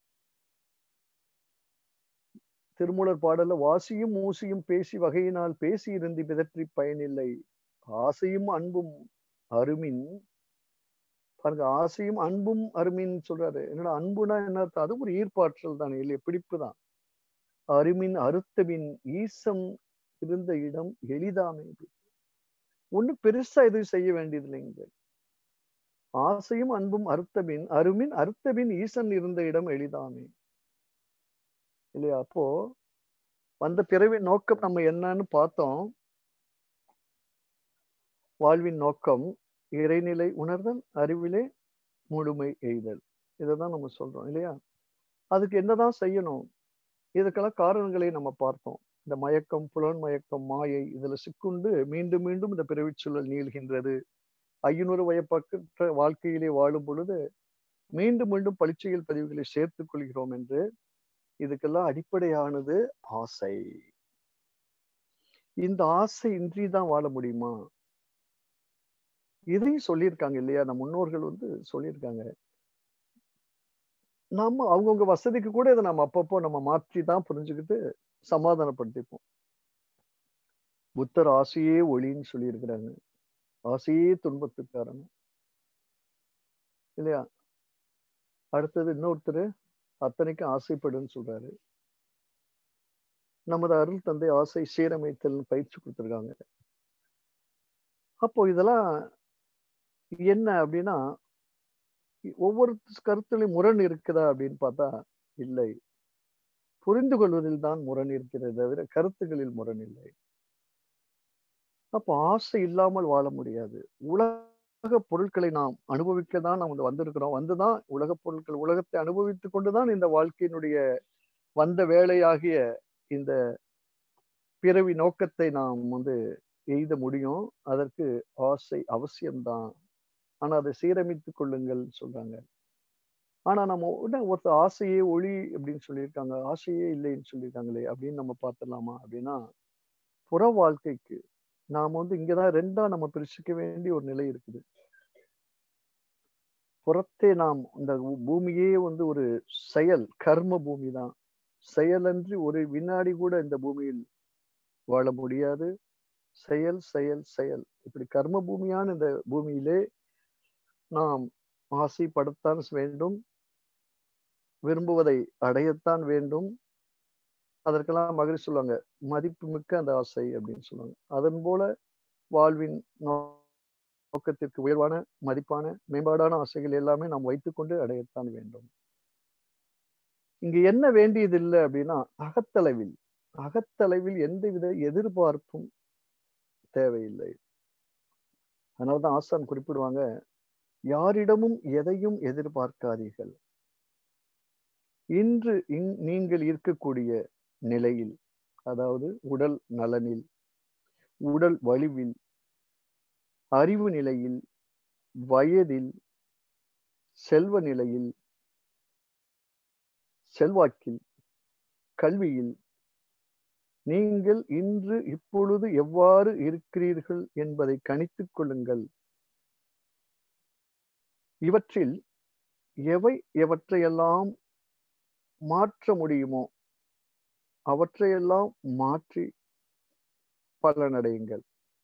திருமூலர் பாடல்ல வாசியும் மூசியும் பேசி வகையினால் பேசி இருந்து பிதற்றி பயனில்லை ஆசையும் அன்பும் அருமின் பாருங்க ஆசையும் அன்பும் அருமின் சொல்றாரு என்னடா அன்புனா என்ன அர்த்தம் அது ஒரு ஈர்ப்பாற்றல் தானே இல்லையா பிடிப்பு தான் அருமின் அறுத்தபின் ஈசம் இருந்த இடம் எளிதாமே ஒண்ணு பெருசா எதுவும் செய்ய வேண்டியது இல்லைங்க ஆசையும் அன்பும் அறுத்தபின் அருமின் அறுத்தபின் ஈசன் இருந்த இடம் எளிதாமே இல்லையா அப்போ வந்த பிறவி நோக்கம் நம்ம என்னன்னு பார்த்தோம் வாழ்வின் நோக்கம் இறைநிலை உணர்தல் அறிவிலே முழுமை எய்தல் இதைதான் நம்ம சொல்றோம் இல்லையா அதுக்கு என்னதான் செய்யணும் இதுக்கெல்லாம் காரணங்களை நம்ம பார்த்தோம் இந்த மயக்கம் புலன் மயக்கம் மாயை இதுல சிக்குண்டு மீண்டும் மீண்டும் இந்த பிறவிச் சூழல் நீள்கின்றது ஐநூறு வயப்பற்ற வாழ்க்கையிலே வாழும் பொழுது மீண்டும் மீண்டும் பளிச்சையில் பதிவுகளை சேர்த்துக் கொள்கிறோம் என்று இதுக்கெல்லாம் அடிப்படையானது ஆசை இந்த ஆசை இன்றி தான் வாழ முடியுமா இதையும் சொல்லியிருக்காங்க இல்லையா நம்ம முன்னோர்கள் வந்து சொல்லியிருக்காங்க நாம அவங்கவுங்க வசதிக்கு கூட இதை நம்ம அப்பப்போ நம்ம மாற்றி தான் புரிஞ்சுக்கிட்டு சமாதானப்படுத்திப்போம் புத்தர் ஆசையே ஒளின்னு சொல்லியிருக்கிறாங்க ஆசையே துன்பத்துக்கு காரணம் இல்லையா அடுத்தது இன்னொருத்தர் அத்தனைக்கும் ஆசைப்படுன்னு சொல்றாரு நமது அருள் தந்தை ஆசை சீரமைத்தல் பயிற்சி கொடுத்துருக்காங்க அப்போ இதெல்லாம் என்ன அப்படின்னா ஒவ்வொரு கருத்துலையும் முரண் இருக்குதா அப்படின்னு பார்த்தா இல்லை புரிந்து கொள்வதில் தான் முரண் இருக்கிறது தவிர கருத்துகளில் முரண் இல்லை அப்போ ஆசை இல்லாமல் வாழ முடியாது உலக பொருட்களை நாம் அனுபவிக்க தான் நாம் வந்திருக்கிறோம் வந்துதான் உலக பொருட்கள் உலகத்தை அனுபவித்து கொண்டுதான் இந்த வாழ்க்கையினுடைய வந்த வேலையாகிய இந்த பிறவி நோக்கத்தை நாம் வந்து எய்த முடியும் அதற்கு ஆசை அவசியம்தான் ஆனா அதை சீரமைத்துக் கொள்ளுங்கள் சொல்றாங்க ஆனா நம்ம உடனே ஒருத்தர் ஆசையே ஒளி அப்படின்னு சொல்லியிருக்காங்க ஆசையே இல்லைன்னு சொல்லியிருக்காங்களே அப்படின்னு நம்ம பார்த்துடலாமா அப்படின்னா புற வாழ்க்கைக்கு நாம வந்து இங்கதான் ரெண்டா நம்ம பிரிச்சுக்க வேண்டிய ஒரு நிலை இருக்குது புறத்தே நாம் இந்த பூமியே வந்து ஒரு செயல் கர்ம பூமி தான் செயலன்றி ஒரு வினாடி கூட இந்த பூமியில் வாழ முடியாது செயல் செயல் செயல் இப்படி கர்ம பூமியான இந்த பூமியிலே நாம் ஆசைப்படத்தான் வேண்டும் விரும்புவதை அடையத்தான் வேண்டும் அதற்கெல்லாம் மகிழ்ச்சி சொல்லுவாங்க மதிப்பு மிக்க அந்த ஆசை அப்படின்னு சொல்லுவாங்க அதன் போல வாழ்வின் நோக்கத்திற்கு உயர்வான மதிப்பான மேம்பாடான ஆசைகள் எல்லாமே நாம் வைத்துக்கொண்டு அடையத்தான் வேண்டும் இங்கு என்ன வேண்டியது இல்லை அப்படின்னா அகத்தளவில் அகத்தளவில் எந்தவித எதிர்பார்ப்பும் தேவையில்லை அதனாலதான் ஆசான் குறிப்பிடுவாங்க யாரிடமும் எதையும் எதிர்பார்க்காதீர்கள் இன்று நீங்கள் இருக்கக்கூடிய நிலையில் அதாவது உடல் நலனில் உடல் வலிவில் அறிவு நிலையில் வயதில் செல்வ நிலையில் செல்வாக்கில் கல்வியில் நீங்கள் இன்று இப்பொழுது எவ்வாறு இருக்கிறீர்கள் என்பதை கணித்துக் கொள்ளுங்கள் இவற்றில் எவை எவற்றையெல்லாம் மாற்ற முடியுமோ அவற்றையெல்லாம் மாற்றி பலனடையுங்கள்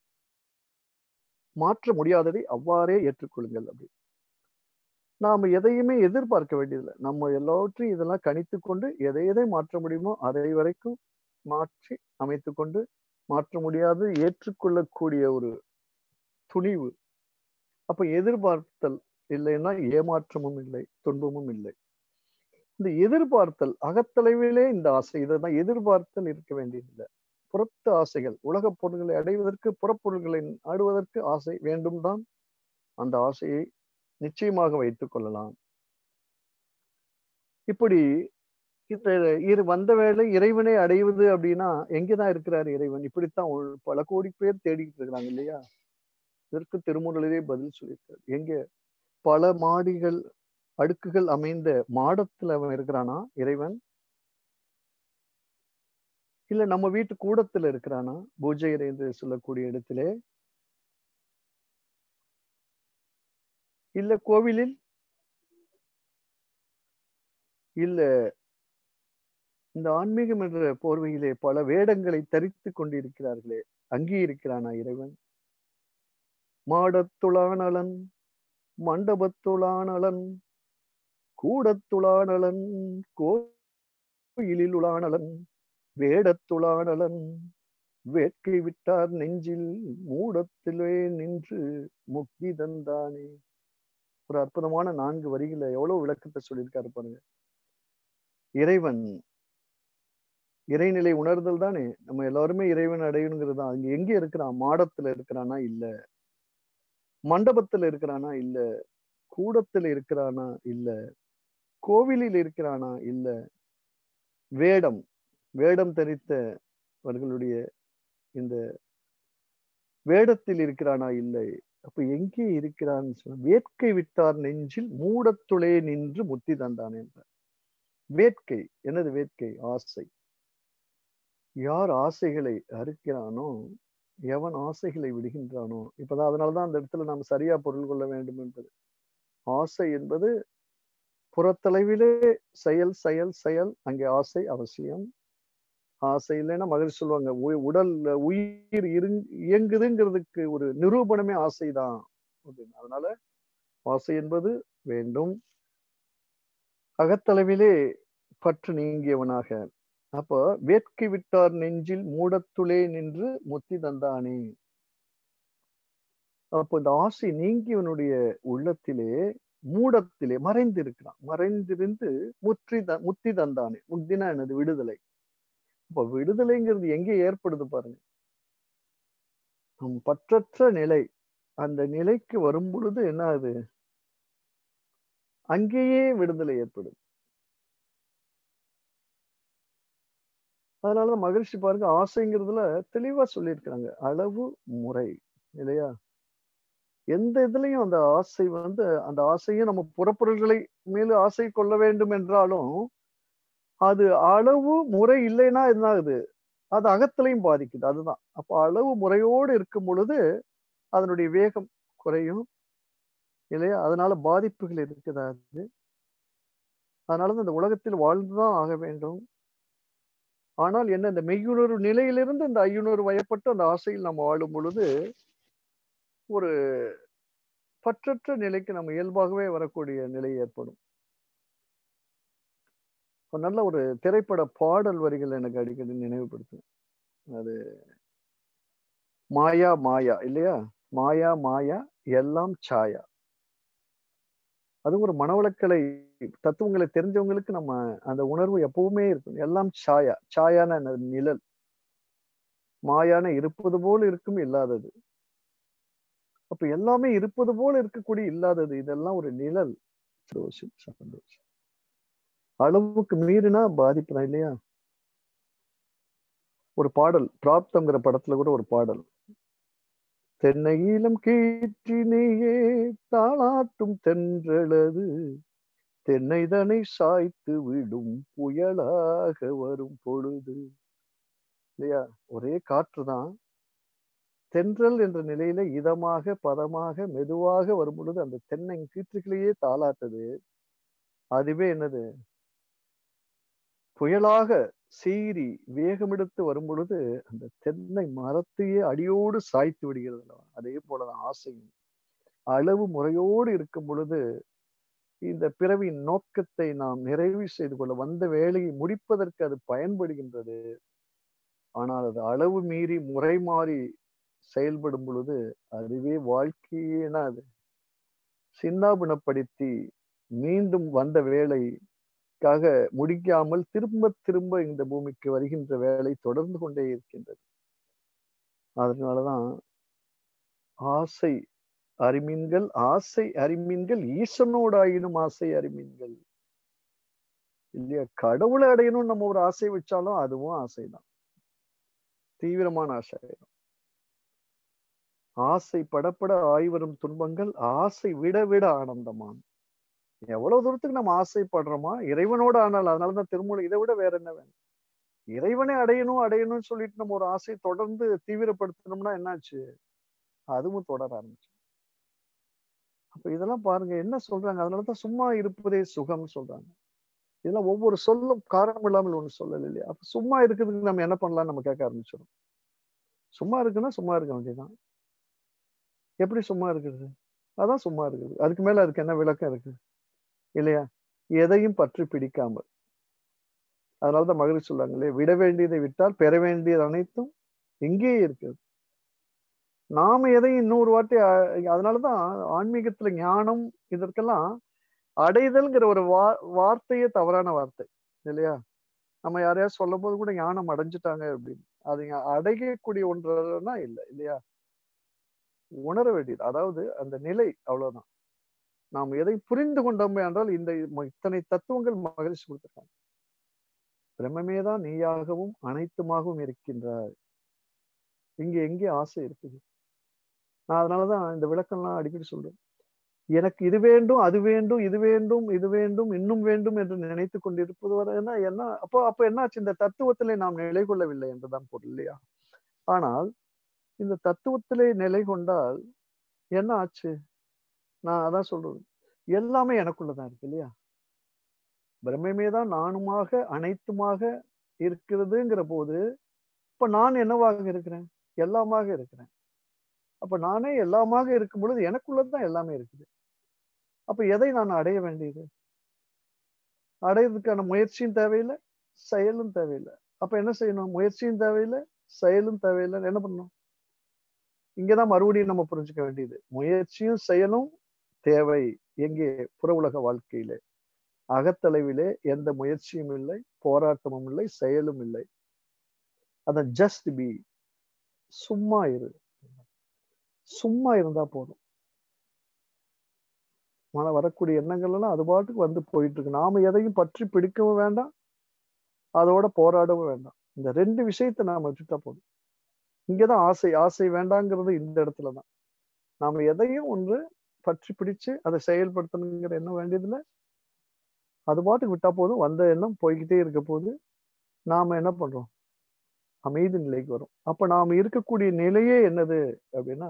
மாற்ற முடியாததை அவ்வாறே ஏற்றுக்கொள்ளுங்கள் அப்படி நாம எதையுமே எதிர்பார்க்க வேண்டியதில்லை நம்ம எல்லாவற்றையும் இதெல்லாம் கணித்து கொண்டு எதை எதை மாற்ற முடியுமோ அதை வரைக்கும் மாற்றி அமைத்து கொண்டு மாற்ற முடியாது ஏற்றுக்கொள்ளக்கூடிய ஒரு துணிவு அப்ப எதிர்பார்த்தல் இல்லைன்னா ஏமாற்றமும் இல்லை துன்பமும் இல்லை இந்த எதிர்பார்த்தல் அகத்தளவிலே இந்த ஆசை இதான் எதிர்பார்த்தல் இருக்க வேண்டியதில்லை புறத்து ஆசைகள் உலக பொருள்களை அடைவதற்கு புறப்பொருள்களை ஆடுவதற்கு ஆசை வேண்டும் தான் அந்த ஆசையை நிச்சயமாக வைத்துக் கொள்ளலாம் இப்படி இந்த இரு வந்த வேலை இறைவனை அடைவது அப்படின்னா எங்கேதான் இருக்கிறார் இறைவன் இப்படித்தான் பல கோடி பேர் தேடிக்கிட்டு இருக்கிறாங்க இல்லையா இதற்கு திருமுறையிலே பதில் சொல்லியிருக்காரு எங்க பல மாடிகள் அடுக்குகள் அமைந்த மாடத்துல அவன் இருக்கிறானா இறைவன் இல்ல நம்ம வீட்டு கூடத்துல இருக்கிறானா பூஜை என்று சொல்லக்கூடிய இடத்திலே இல்ல கோவிலில் இல்ல இந்த ஆன்மீகம் என்ற போர்வையிலே பல வேடங்களை தரித்து கொண்டிருக்கிறார்களே அங்கே இருக்கிறானா இறைவன் மாடத்துளானலன் மண்டபத்துளானலன் கூடத்துளானலன் கோயிலில் உளானலன் வேடத்துளானலன் வேட்கை விட்டார் நெஞ்சில் மூடத்திலே நின்று முக்தி தந்தானே ஒரு அற்புதமான நான்கு வரிகளை எவ்வளவு விளக்கத்தை சொல்லியிருக்காரு பாருங்க இறைவன் இறைநிலை உணர்தல் தானே நம்ம எல்லாருமே இறைவன் அடையணுங்கிறது தான் அங்க எங்க இருக்கிறான் மாடத்துல இருக்கிறானா இல்ல மண்டபத்துல இருக்கிறானா இல்ல கூடத்துல இருக்கிறானா இல்ல கோவிலில் இருக்கிறானா இல்ல வேடம் வேடம் தரித்தவர்களுடைய இந்த வேடத்தில் இருக்கிறானா இல்லை அப்ப எங்கே இருக்கிறான்னு சொன்ன வேட்கை விட்டார் நெஞ்சில் மூடத்துளே நின்று முத்தி தந்தான் என்ற வேட்கை என்னது வேட்கை ஆசை யார் ஆசைகளை அறுக்கிறானோ எவன் ஆசைகளை விடுகின்றானோ இப்பதான் அதனாலதான் அந்த இடத்துல நாம் சரியா பொருள் கொள்ள வேண்டும் என்பது ஆசை என்பது புறத்தளவிலே செயல் செயல் செயல் அங்கே ஆசை அவசியம் ஆசை இல்லைன்னா மகிழ்ச்சி சொல்லுவாங்க உடல் உயிர் இரு இயங்குதுங்கிறதுக்கு ஒரு நிரூபணமே ஆசைதான் அப்படின்னு அதனால ஆசை என்பது வேண்டும் அகத்தளவிலே பற்று நீங்கியவனாக அப்ப வேட்கை விட்டார் நெஞ்சில் மூடத்துளே நின்று முத்தி தந்தானே அப்போ இந்த ஆசை நீங்கியவனுடைய உள்ளத்திலே மூடத்திலே மறைந்து இருக்கிறான் மறைந்திருந்து முற்றி த முத்தி தந்தானே முக்தினா எனது விடுதலை இப்ப விடுதலைங்கிறது எங்க ஏற்படுது பாருங்க நம் பற்றற்ற நிலை அந்த நிலைக்கு வரும் பொழுது என்ன ஆகுது அங்கேயே விடுதலை ஏற்படும் அதனால மகிழ்ச்சி பாருங்க ஆசைங்கிறதுல தெளிவா சொல்லியிருக்கிறாங்க அளவு முறை இல்லையா எந்த இதுலயும் அந்த ஆசை வந்து அந்த ஆசையும் நம்ம புறப்பொருள்களை மேல ஆசை கொள்ள வேண்டும் என்றாலும் அது அளவு முறை இல்லைன்னா என்ன ஆகுது அது அகத்திலையும் பாதிக்குது அதுதான் அப்ப அளவு முறையோடு இருக்கும் பொழுது அதனுடைய வேகம் குறையும் இல்லையா அதனால பாதிப்புகள் இருக்குதாது அதனால இந்த உலகத்தில் வாழ்ந்துதான் ஆக வேண்டும் ஆனால் என்ன இந்த மெய்யுணர்வு நிலையிலிருந்து இந்த ஐயுணர்வு வயப்பட்டு அந்த ஆசையில் நம்ம வாழும் பொழுது ஒரு பற்றற்ற நிலைக்கு நம்ம இயல்பாகவே வரக்கூடிய நிலை ஏற்படும் நல்ல ஒரு திரைப்பட பாடல் வரிகள் எனக்கு அடிக்கடி நினைவுபடுத்தும் அது மாயா மாயா இல்லையா மாயா மாயா எல்லாம் சாயா அது ஒரு மனவளக்கலை தத்துவங்களை தெரிஞ்சவங்களுக்கு நம்ம அந்த உணர்வு எப்பவுமே இருக்கும் எல்லாம் சாயா சாயான நிழல் மாயான இருப்பது போல் இருக்கும் இல்லாதது அப்ப எல்லாமே இருப்பது போல இருக்கக்கூடிய இல்லாதது இதெல்லாம் ஒரு நிழல் சந்தோஷம் சந்தோஷம் அளவுக்கு மீறினா பாதிப்பு தான் இல்லையா ஒரு பாடல் பிராப்தங்கிற படத்துல கூட ஒரு பாடல் தென்னையிலம் கீற்றினையே தாளாட்டும் தென்றலது தென்னைதனை சாய்த்து விடும் புயலாக வரும் பொழுது இல்லையா ஒரே காற்று தான் தென்றல் என்ற நிலையில இதமாக பதமாக மெதுவாக வரும் பொழுது அந்த தென்னை கீற்றுகளையே தாளாட்டுது அதுவே என்னது புயலாக சீறி வேகமெடுத்து வரும் பொழுது அந்த தென்னை மரத்தையே அடியோடு சாய்த்து விடுகிறது அதே போலதான் ஆசையும் அளவு முறையோடு இருக்கும் பொழுது இந்த பிறவியின் நோக்கத்தை நாம் நிறைவு செய்து கொள்ள வந்த வேலையை முடிப்பதற்கு அது பயன்படுகின்றது ஆனால் அது அளவு மீறி முறை மாறி செயல்படும் பொழுது அதுவே வாழ்க்கையேனா அது சின்னாபினப்படுத்தி மீண்டும் வந்த வேலைக்காக முடிக்காமல் திரும்ப திரும்ப இந்த பூமிக்கு வருகின்ற வேலை தொடர்ந்து கொண்டே இருக்கின்றது அதனாலதான் ஆசை அறிமீன்கள் ஆசை அறிமீன்கள் ஈசனோடாயினும் ஆசை அறிமீன்கள் இல்லையா கடவுளை அடையணும் நம்ம ஒரு ஆசை வச்சாலும் அதுவும் ஆசைதான் தீவிரமான ஆசை ஆசை படப்பட ஆய்வரும் துன்பங்கள் ஆசை விட விட ஆனந்தமான் எவ்வளவு தூரத்துக்கு நம்ம ஆசைப்படுறோமா இறைவனோட ஆனால் அதனாலதான் திருமூல இதை விட வேற என்ன வேணும் இறைவனை அடையணும் அடையணும்னு சொல்லிட்டு நம்ம ஒரு ஆசை தொடர்ந்து தீவிரப்படுத்தணும்னா என்னாச்சு அதுவும் தொடர ஆரம்பிச்சு அப்ப இதெல்லாம் பாருங்க என்ன சொல்றாங்க அதனாலதான் சும்மா இருப்பதே சுகம் சொல்றாங்க இதெல்லாம் ஒவ்வொரு சொல்லும் காரணம் இல்லாமல் ஒண்ணு சொல்லல இல்லையா அப்ப சும்மா இருக்கிறதுக்கு நம்ம என்ன பண்ணலாம் நம்ம கேட்க ஆரம்பிச்சிடும் சும்மா இருக்குன்னா சும்மா இருக்க வேண்டியதான் எப்படி சும்மா இருக்கிறது அதான் சும்மா இருக்குது அதுக்கு மேல அதுக்கு என்ன விளக்கம் இருக்கு இல்லையா எதையும் பற்றி பிடிக்காமல் அதனாலதான் மகிழ்ச்சி சொல்றாங்களே விட வேண்டியதை விட்டால் பெற வேண்டியது அனைத்தும் எங்கேயே இருக்குது நாம எதையும் இன்னொரு வாட்டி அதனாலதான் ஆன்மீகத்துல ஞானம் இதற்கெல்லாம் அடைதல்ங்கிற ஒரு வா வார்த்தையே தவறான வார்த்தை இல்லையா நம்ம யாரையாவது சொல்லும் போது கூட ஞானம் அடைஞ்சிட்டாங்க அப்படின்னு அது அடையக்கூடிய ஒன்றுனா இல்லை இல்லையா உணர வேண்டியது அதாவது அந்த நிலை அவ்வளவுதான் நாம் எதை புரிந்து கொண்டோமே என்றால் இந்த இத்தனை தத்துவங்கள் மகிழ்ச்சி கொடுத்திருக்காங்க பிரம்மமே தான் நீயாகவும் அனைத்துமாகவும் இருக்கின்றாய் இங்க எங்கே ஆசை இருக்குது நான் அதனாலதான் இந்த விளக்கம்லாம் அடிக்கடி சொல்றேன் எனக்கு இது வேண்டும் அது வேண்டும் இது வேண்டும் இது வேண்டும் இன்னும் வேண்டும் என்று நினைத்து கொண்டிருப்பது வரை என்ன என்ன அப்போ அப்போ என்னாச்சு இந்த தத்துவத்திலே நாம் நிலை கொள்ளவில்லை என்றுதான் பொருள் இல்லையா ஆனால் இந்த தத்துவத்திலே நிலை கொண்டால் என்ன ஆச்சு நான் அதான் சொல்றது எல்லாமே எனக்குள்ளதான் இருக்கு இல்லையா பிரம்மையுமே தான் நானுமாக அனைத்துமாக இருக்கிறதுங்கிற போது இப்ப நான் என்னவாக இருக்கிறேன் எல்லாமாக இருக்கிறேன் அப்ப நானே எல்லாமாக இருக்கும் பொழுது எனக்குள்ளதான் எல்லாமே இருக்குது அப்ப எதை நான் அடைய வேண்டியது அடையிறதுக்கான முயற்சியும் தேவையில்லை செயலும் தேவையில்லை அப்ப என்ன செய்யணும் முயற்சியும் தேவையில்லை செயலும் தேவையில்லை என்ன பண்ணணும் இங்கதான் மறுபடியும் நம்ம புரிஞ்சுக்க வேண்டியது முயற்சியும் செயலும் தேவை எங்கே புற உலக வாழ்க்கையிலே அகத்தளவிலே எந்த முயற்சியும் இல்லை போராட்டமும் இல்லை செயலும் இல்லை அத ஜஸ்ட் பி சும்மா இரு சும்மா இருந்தா போதும் மன வரக்கூடிய எண்ணங்கள் எல்லாம் அது பாட்டுக்கு வந்து போயிட்டு இருக்கு நாம எதையும் பற்றி பிடிக்கவும் வேண்டாம் அதோட போராடவும் வேண்டாம் இந்த ரெண்டு விஷயத்த நாம வச்சுட்டா போதும் இங்கதான் ஆசை ஆசை வேண்டாங்கிறது இந்த இடத்துலதான் நாம எதையும் ஒன்று பற்றி பிடிச்சு அதை செயல்படுத்தணுங்கிற எண்ணம் வேண்டியதில்லை அது பாட்டுக்கு விட்டா போதும் வந்த எண்ணம் போய்கிட்டே இருக்க போது நாம என்ன பண்றோம் அமைதி நிலைக்கு வரும் அப்ப நாம இருக்கக்கூடிய நிலையே என்னது அப்படின்னா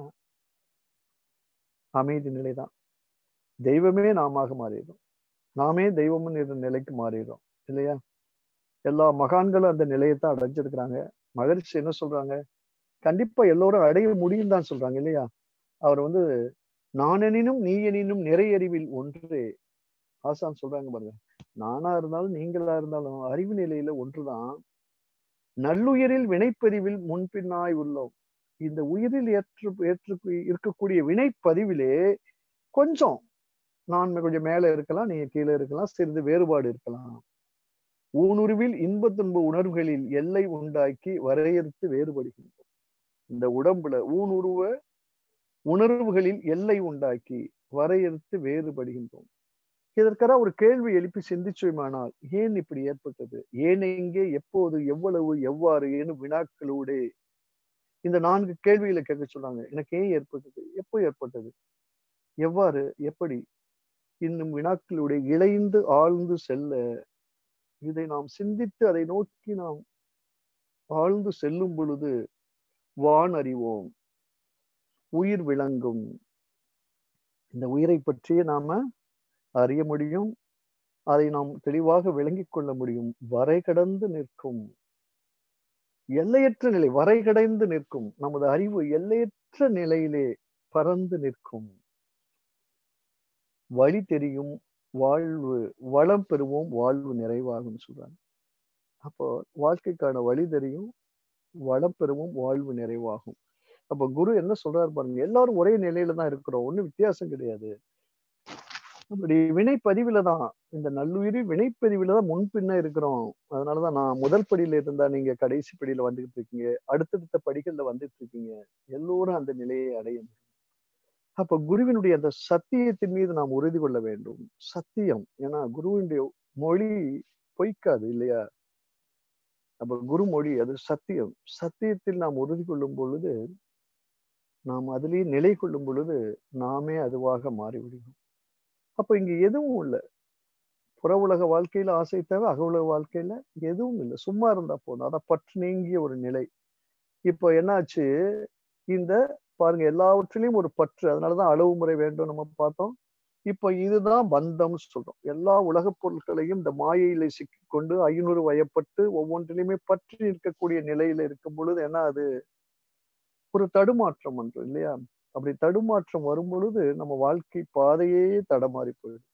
அமைதி நிலைதான் தெய்வமே நாம மாறிடும் நாமே தெய்வம்னு இருந்த நிலைக்கு மாறிடும் இல்லையா எல்லா மகான்களும் அந்த நிலையத்தான் அடைஞ்சிருக்கிறாங்க மகரிஷி என்ன சொல்றாங்க கண்டிப்பா எல்லோரும் அடைய முடியும் தான் சொல்றாங்க இல்லையா அவர் வந்து நானெனினும் நீ எனினும் நிறையறிவில் ஒன்று ஆசான் சொல்றாங்க பாருங்க நானா இருந்தாலும் நீங்களா இருந்தாலும் அறிவு நிலையில ஒன்றுதான் நல்லுயரில் வினைப்பதிவில் முன்பின்னாய் உள்ளோம் இந்த உயிரில் ஏற்று ஏற்று இருக்கக்கூடிய வினைப்பதிவிலே கொஞ்சம் நான் கொஞ்சம் மேல இருக்கலாம் நீங்க கீழே இருக்கலாம் சிறிது வேறுபாடு இருக்கலாம் ஊனுருவில் இன்ப துன்ப உணர்வுகளில் எல்லை உண்டாக்கி வரையறுத்து வேறுபடுகின்றோம் இந்த உடம்புல ஊனுருவ உணர்வுகளில் எல்லை உண்டாக்கி வரையறுத்து வேறுபடுகின்றோம் இதற்காக ஒரு கேள்வி எழுப்பி சிந்திச்சோமானால் ஏன் இப்படி ஏற்பட்டது ஏன் எங்கே எப்போது எவ்வளவு எவ்வாறு எனும் வினாக்களோடு இந்த நான்கு கேள்விகளை கேட்க சொன்னாங்க எனக்கு ஏன் ஏற்பட்டது எப்போ ஏற்பட்டது எவ்வாறு எப்படி இன்னும் வினாக்களுடைய இழைந்து ஆழ்ந்து செல்ல இதை நாம் சிந்தித்து அதை நோக்கி நாம் ஆழ்ந்து செல்லும் பொழுது வான் அறிவோம் உயிர் விளங்கும் இந்த உயிரை பற்றிய நாம அறிய முடியும் அதை நாம் தெளிவாக விளங்கிக் கொள்ள முடியும் வரை கடந்து நிற்கும் எல்லையற்ற நிலை வரை கடைந்து நிற்கும் நமது அறிவு எல்லையற்ற நிலையிலே பறந்து நிற்கும் வழி தெரியும் வாழ்வு வளம் பெறுவோம் வாழ்வு நிறைவாகும் சொல்றாங்க அப்போ வாழ்க்கைக்கான வழி தெரியும் வளம் பெறுவோம் வாழ்வு நிறைவாகும் அப்ப குரு என்ன சொல்றாரு பாருங்க எல்லாரும் ஒரே நிலையில தான் இருக்கிறோம் ஒண்ணும் வித்தியாசம் கிடையாது நம்முடைய வினைப்பதிவுல தான் இந்த நல்லுயிரி வினைப்பதிவுல தான் முன்பின்ன இருக்கிறோம் அதனாலதான் நான் முதல் படியில இருந்தா நீங்க கடைசி படியில வந்துகிட்டு இருக்கீங்க அடுத்தடுத்த படிகள்ல வந்துட்டு இருக்கீங்க எல்லோரும் அந்த நிலையை அடைய முடியும் அப்ப குருவினுடைய அந்த சத்தியத்தின் மீது நாம் உறுதி கொள்ள வேண்டும் சத்தியம் ஏன்னா குருவினுடைய மொழி பொய்க்காது இல்லையா அப்ப குரு மொழி அது சத்தியம் சத்தியத்தில் நாம் உறுதி கொள்ளும் பொழுது நாம் அதிலேயே நிலை கொள்ளும் பொழுது நாமே அதுவாக மாறிவிடுவோம் அப்ப இங்க எதுவும் இல்லை புற உலக வாழ்க்கையில ஆசை தேவை அக உலக வாழ்க்கையில எதுவும் இல்லை சும்மா இருந்தா போதும் அதான் பற்று நீங்கிய ஒரு நிலை இப்போ என்னாச்சு இந்த பாருங்க எல்லாவற்றிலையும் ஒரு பற்று அதனாலதான் அளவு முறை வேண்டும் நம்ம பார்த்தோம் இப்ப இதுதான் பந்தம்னு சொல்றோம் எல்லா உலகப் பொருட்களையும் இந்த மாயையில சிக்கிக்கொண்டு ஐநூறு வயப்பட்டு ஒவ்வொன்றிலையுமே பற்றி இருக்கக்கூடிய நிலையில இருக்கும் பொழுது என்ன அது ஒரு தடுமாற்றம் ஒன்று இல்லையா அப்படி தடுமாற்றம் வரும் பொழுது நம்ம வாழ்க்கை பாதையே தடமாறி போயிடும்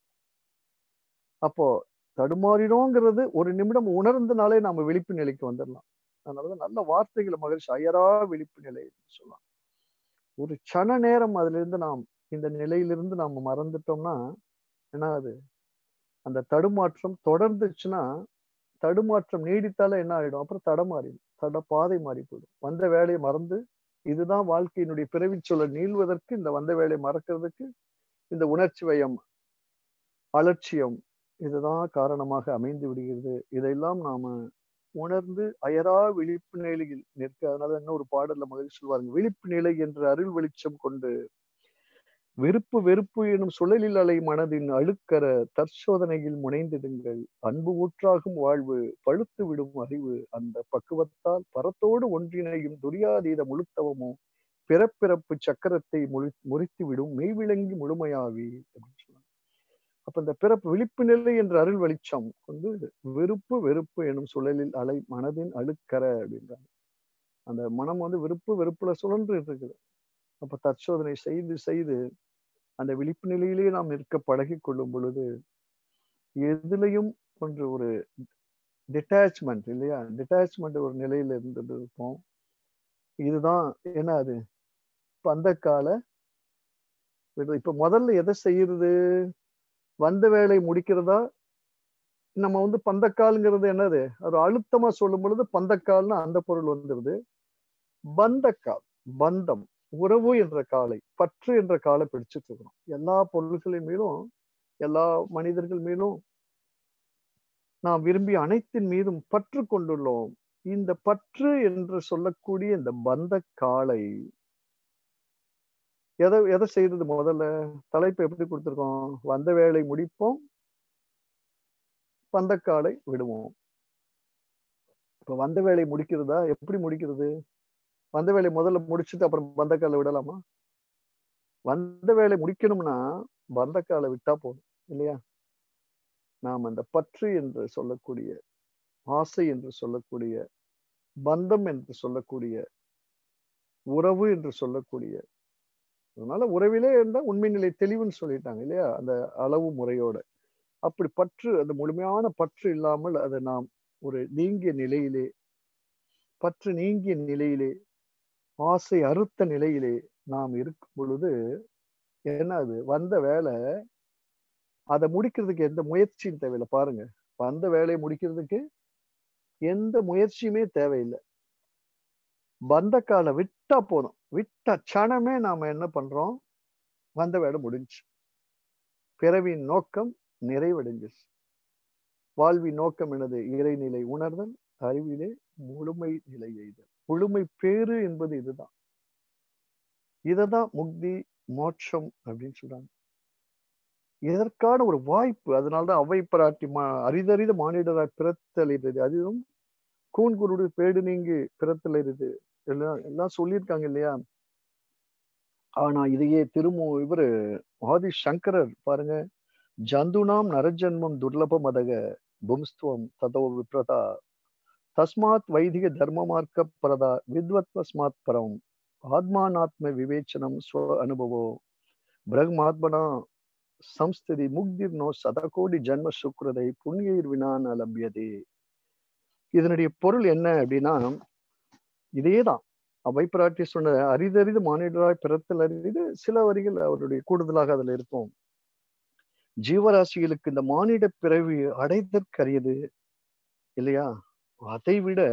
அப்போ தடுமாறினோங்கிறது ஒரு நிமிடம் உணர்ந்தனாலே நம்ம விழிப்பு நிலைக்கு வந்துடலாம் அதனாலதான் நல்ல வார்த்தைகளை மகிழ்ச்சி அயரா விழிப்பு நிலை சொல்லலாம் ஒரு சன நேரம் அதுல இருந்து நாம் இந்த நிலையிலிருந்து நாம மறந்துட்டோம்னா என்ன அது அந்த தடுமாற்றம் தொடர்ந்துச்சுன்னா தடுமாற்றம் நீடித்தால என்ன ஆயிடும் அப்புறம் தடமாறிடும் தட பாதை மாறி போயிடும் வந்த வேலையை மறந்து இதுதான் வாழ்க்கையினுடைய பிறவி சொல்ல நீள்வதற்கு இந்த வந்த வேலையை மறக்கிறதுக்கு இந்த உணர்ச்சி வயம் அலட்சியம் இதுதான் காரணமாக அமைந்து விடுகிறது இதையெல்லாம் நாம உணர்ந்து அயரா விழிப்பு நிலையில் நிற்க அதனால என்ன ஒரு பாடல்ல மகிழ்ச்சி சொல்வாருங்க விழிப்பு நிலை என்ற அருள் வெளிச்சம் கொண்டு வெறுப்பு வெறுப்பு எனும் சுழலில் அலை மனதின் அழுக்கற தற்சோதனையில் முனைந்திடுங்கள் அன்பு ஊற்றாகும் வாழ்வு பழுத்து விடும் அறிவு அந்த பக்குவத்தால் பரத்தோடு ஒன்றிணையும் துரியாதீத முழுத்தவமோ பிறப்பிறப்பு சக்கரத்தை முழி முறித்து விடும் மெய்விளங்கி முழுமையாவி அப்படின்னு சொல்லுவாங்க அப்ப இந்த பிறப்பு விழிப்பு நிலை என்ற அருள் வெளிச்சம் வந்து வெறுப்பு வெறுப்பு எனும் சுழலில் அலை மனதின் அழுக்கற அப்படின்றாங்க அந்த மனம் வந்து வெறுப்பு வெறுப்புல சுழன்று இருக்குது அப்ப தற்சோதனை செய்து செய்து அந்த விழிப்பு நிலையிலேயே நாம் நிற்க பழகி கொள்ளும் பொழுது எதுலையும் ஒன்று ஒரு டிட்டாச்மெண்ட் இல்லையா டிட்டாச்மெண்ட் ஒரு நிலையில இருந்துட்டு இருப்போம் இதுதான் என்ன அது இப்ப அந்த கால இப்ப முதல்ல எதை செய்யறது வந்த வேலை முடிக்கிறதா நம்ம வந்து பந்தக்கால்ங்கிறது என்னது ஒரு அழுத்தமா சொல்லும் பொழுது பந்தக்கால்னு அந்த பொருள் வந்துருது பந்தக்கால் பந்தம் உறவு என்ற காலை பற்று என்ற காலை பிடிச்சிட்டு இருக்கிறோம் எல்லா பொருள்களின் மீதும் எல்லா மனிதர்கள் மீதும் நாம் விரும்பிய அனைத்தின் மீதும் பற்று கொண்டுள்ளோம் இந்த பற்று என்று சொல்லக்கூடிய இந்த பந்த காலை எதை எதை செய்யறது முதல்ல தலைப்பு எப்படி கொடுத்துருக்கோம் வந்த வேலை முடிப்போம் பந்தக்காலை விடுவோம் இப்ப வந்த வேலை முடிக்கிறதா எப்படி முடிக்கிறது வந்த வேலை முதல்ல முடிச்சுட்டு அப்புறம் பந்தக்காலை விடலாமா வந்த வேலை முடிக்கணும்னா பந்தக்காலை விட்டா போதும் இல்லையா நாம் அந்த பற்று என்று சொல்லக்கூடிய ஆசை என்று சொல்லக்கூடிய பந்தம் என்று சொல்லக்கூடிய உறவு என்று சொல்லக்கூடிய அதனால உறவிலே இருந்தா உண்மை நிலை தெளிவுன்னு சொல்லிட்டாங்க இல்லையா அந்த அளவு முறையோட அப்படி பற்று அந்த முழுமையான பற்று இல்லாமல் அதை நாம் ஒரு நீங்கிய நிலையிலே பற்று நீங்கிய நிலையிலே ஆசை அறுத்த நிலையிலே நாம் இருக்கும் பொழுது என்ன அது வந்த வேலை அதை முடிக்கிறதுக்கு எந்த முயற்சியும் தேவையில்லை பாருங்க வந்த வேலையை முடிக்கிறதுக்கு எந்த முயற்சியுமே தேவையில்லை வந்த காலை விட்டா போதும் விட்ட க்ஷணமே நாம என்ன பண்றோம் வந்த வேலை முடிஞ்சு பிறவின் நோக்கம் நிறைவடைஞ்சிச்சு வாழ்வின் நோக்கம் எனது இறைநிலை உணர்தல் அறிவிலே முழுமை நிலை எய்தல் முழுமை பேரு என்பது இதுதான் இததான் முக்தி மோட்சம் அப்படின்னு சொல்றாங்க இதற்கான ஒரு வாய்ப்பு அதனால்தான் அவை பராட்டி மா அரிதறித மானிடராய் பிறத்தல் இது அதுவும் கூன்குருடு பேடு நீங்கி பிறத்தல் இது எல்லாம் எல்லாம் சொல்லியிருக்காங்க இல்லையா ஆனா இதையே திரும்ப இவரு ஆதி சங்கரர் பாருங்க ஜந்துனாம் நரஜன்மம் துர்லபம் அதக பும்ஸ்துவம் ததோ விப்ரதா தஸ்மாத் வைதிக தர்ம மார்க்க பரதா வித்வத்வஸ்மாத் பரம் ஆத்மானாத்ம விவேச்சனம் ஸ்வ அனுபவோ பிரகமாத்மனா சம்ஸ்திதி முக்திர்னோ சதகோடி ஜன்ம சுக்ரதை புண்ணியர் வினான லபியதே இதனுடைய பொருள் என்ன அப்படின்னா இதேதான் அவை பிராட்டி சொன்ன அரிதறிது மானிடராய் பிறத்தல் அறிது சில வரிகள் அவருடைய கூடுதலாக அதுல இருக்கும் ஜீவராசிகளுக்கு இந்த மானிட பிறவி அடைதற்கரியது இல்லையா அதை விட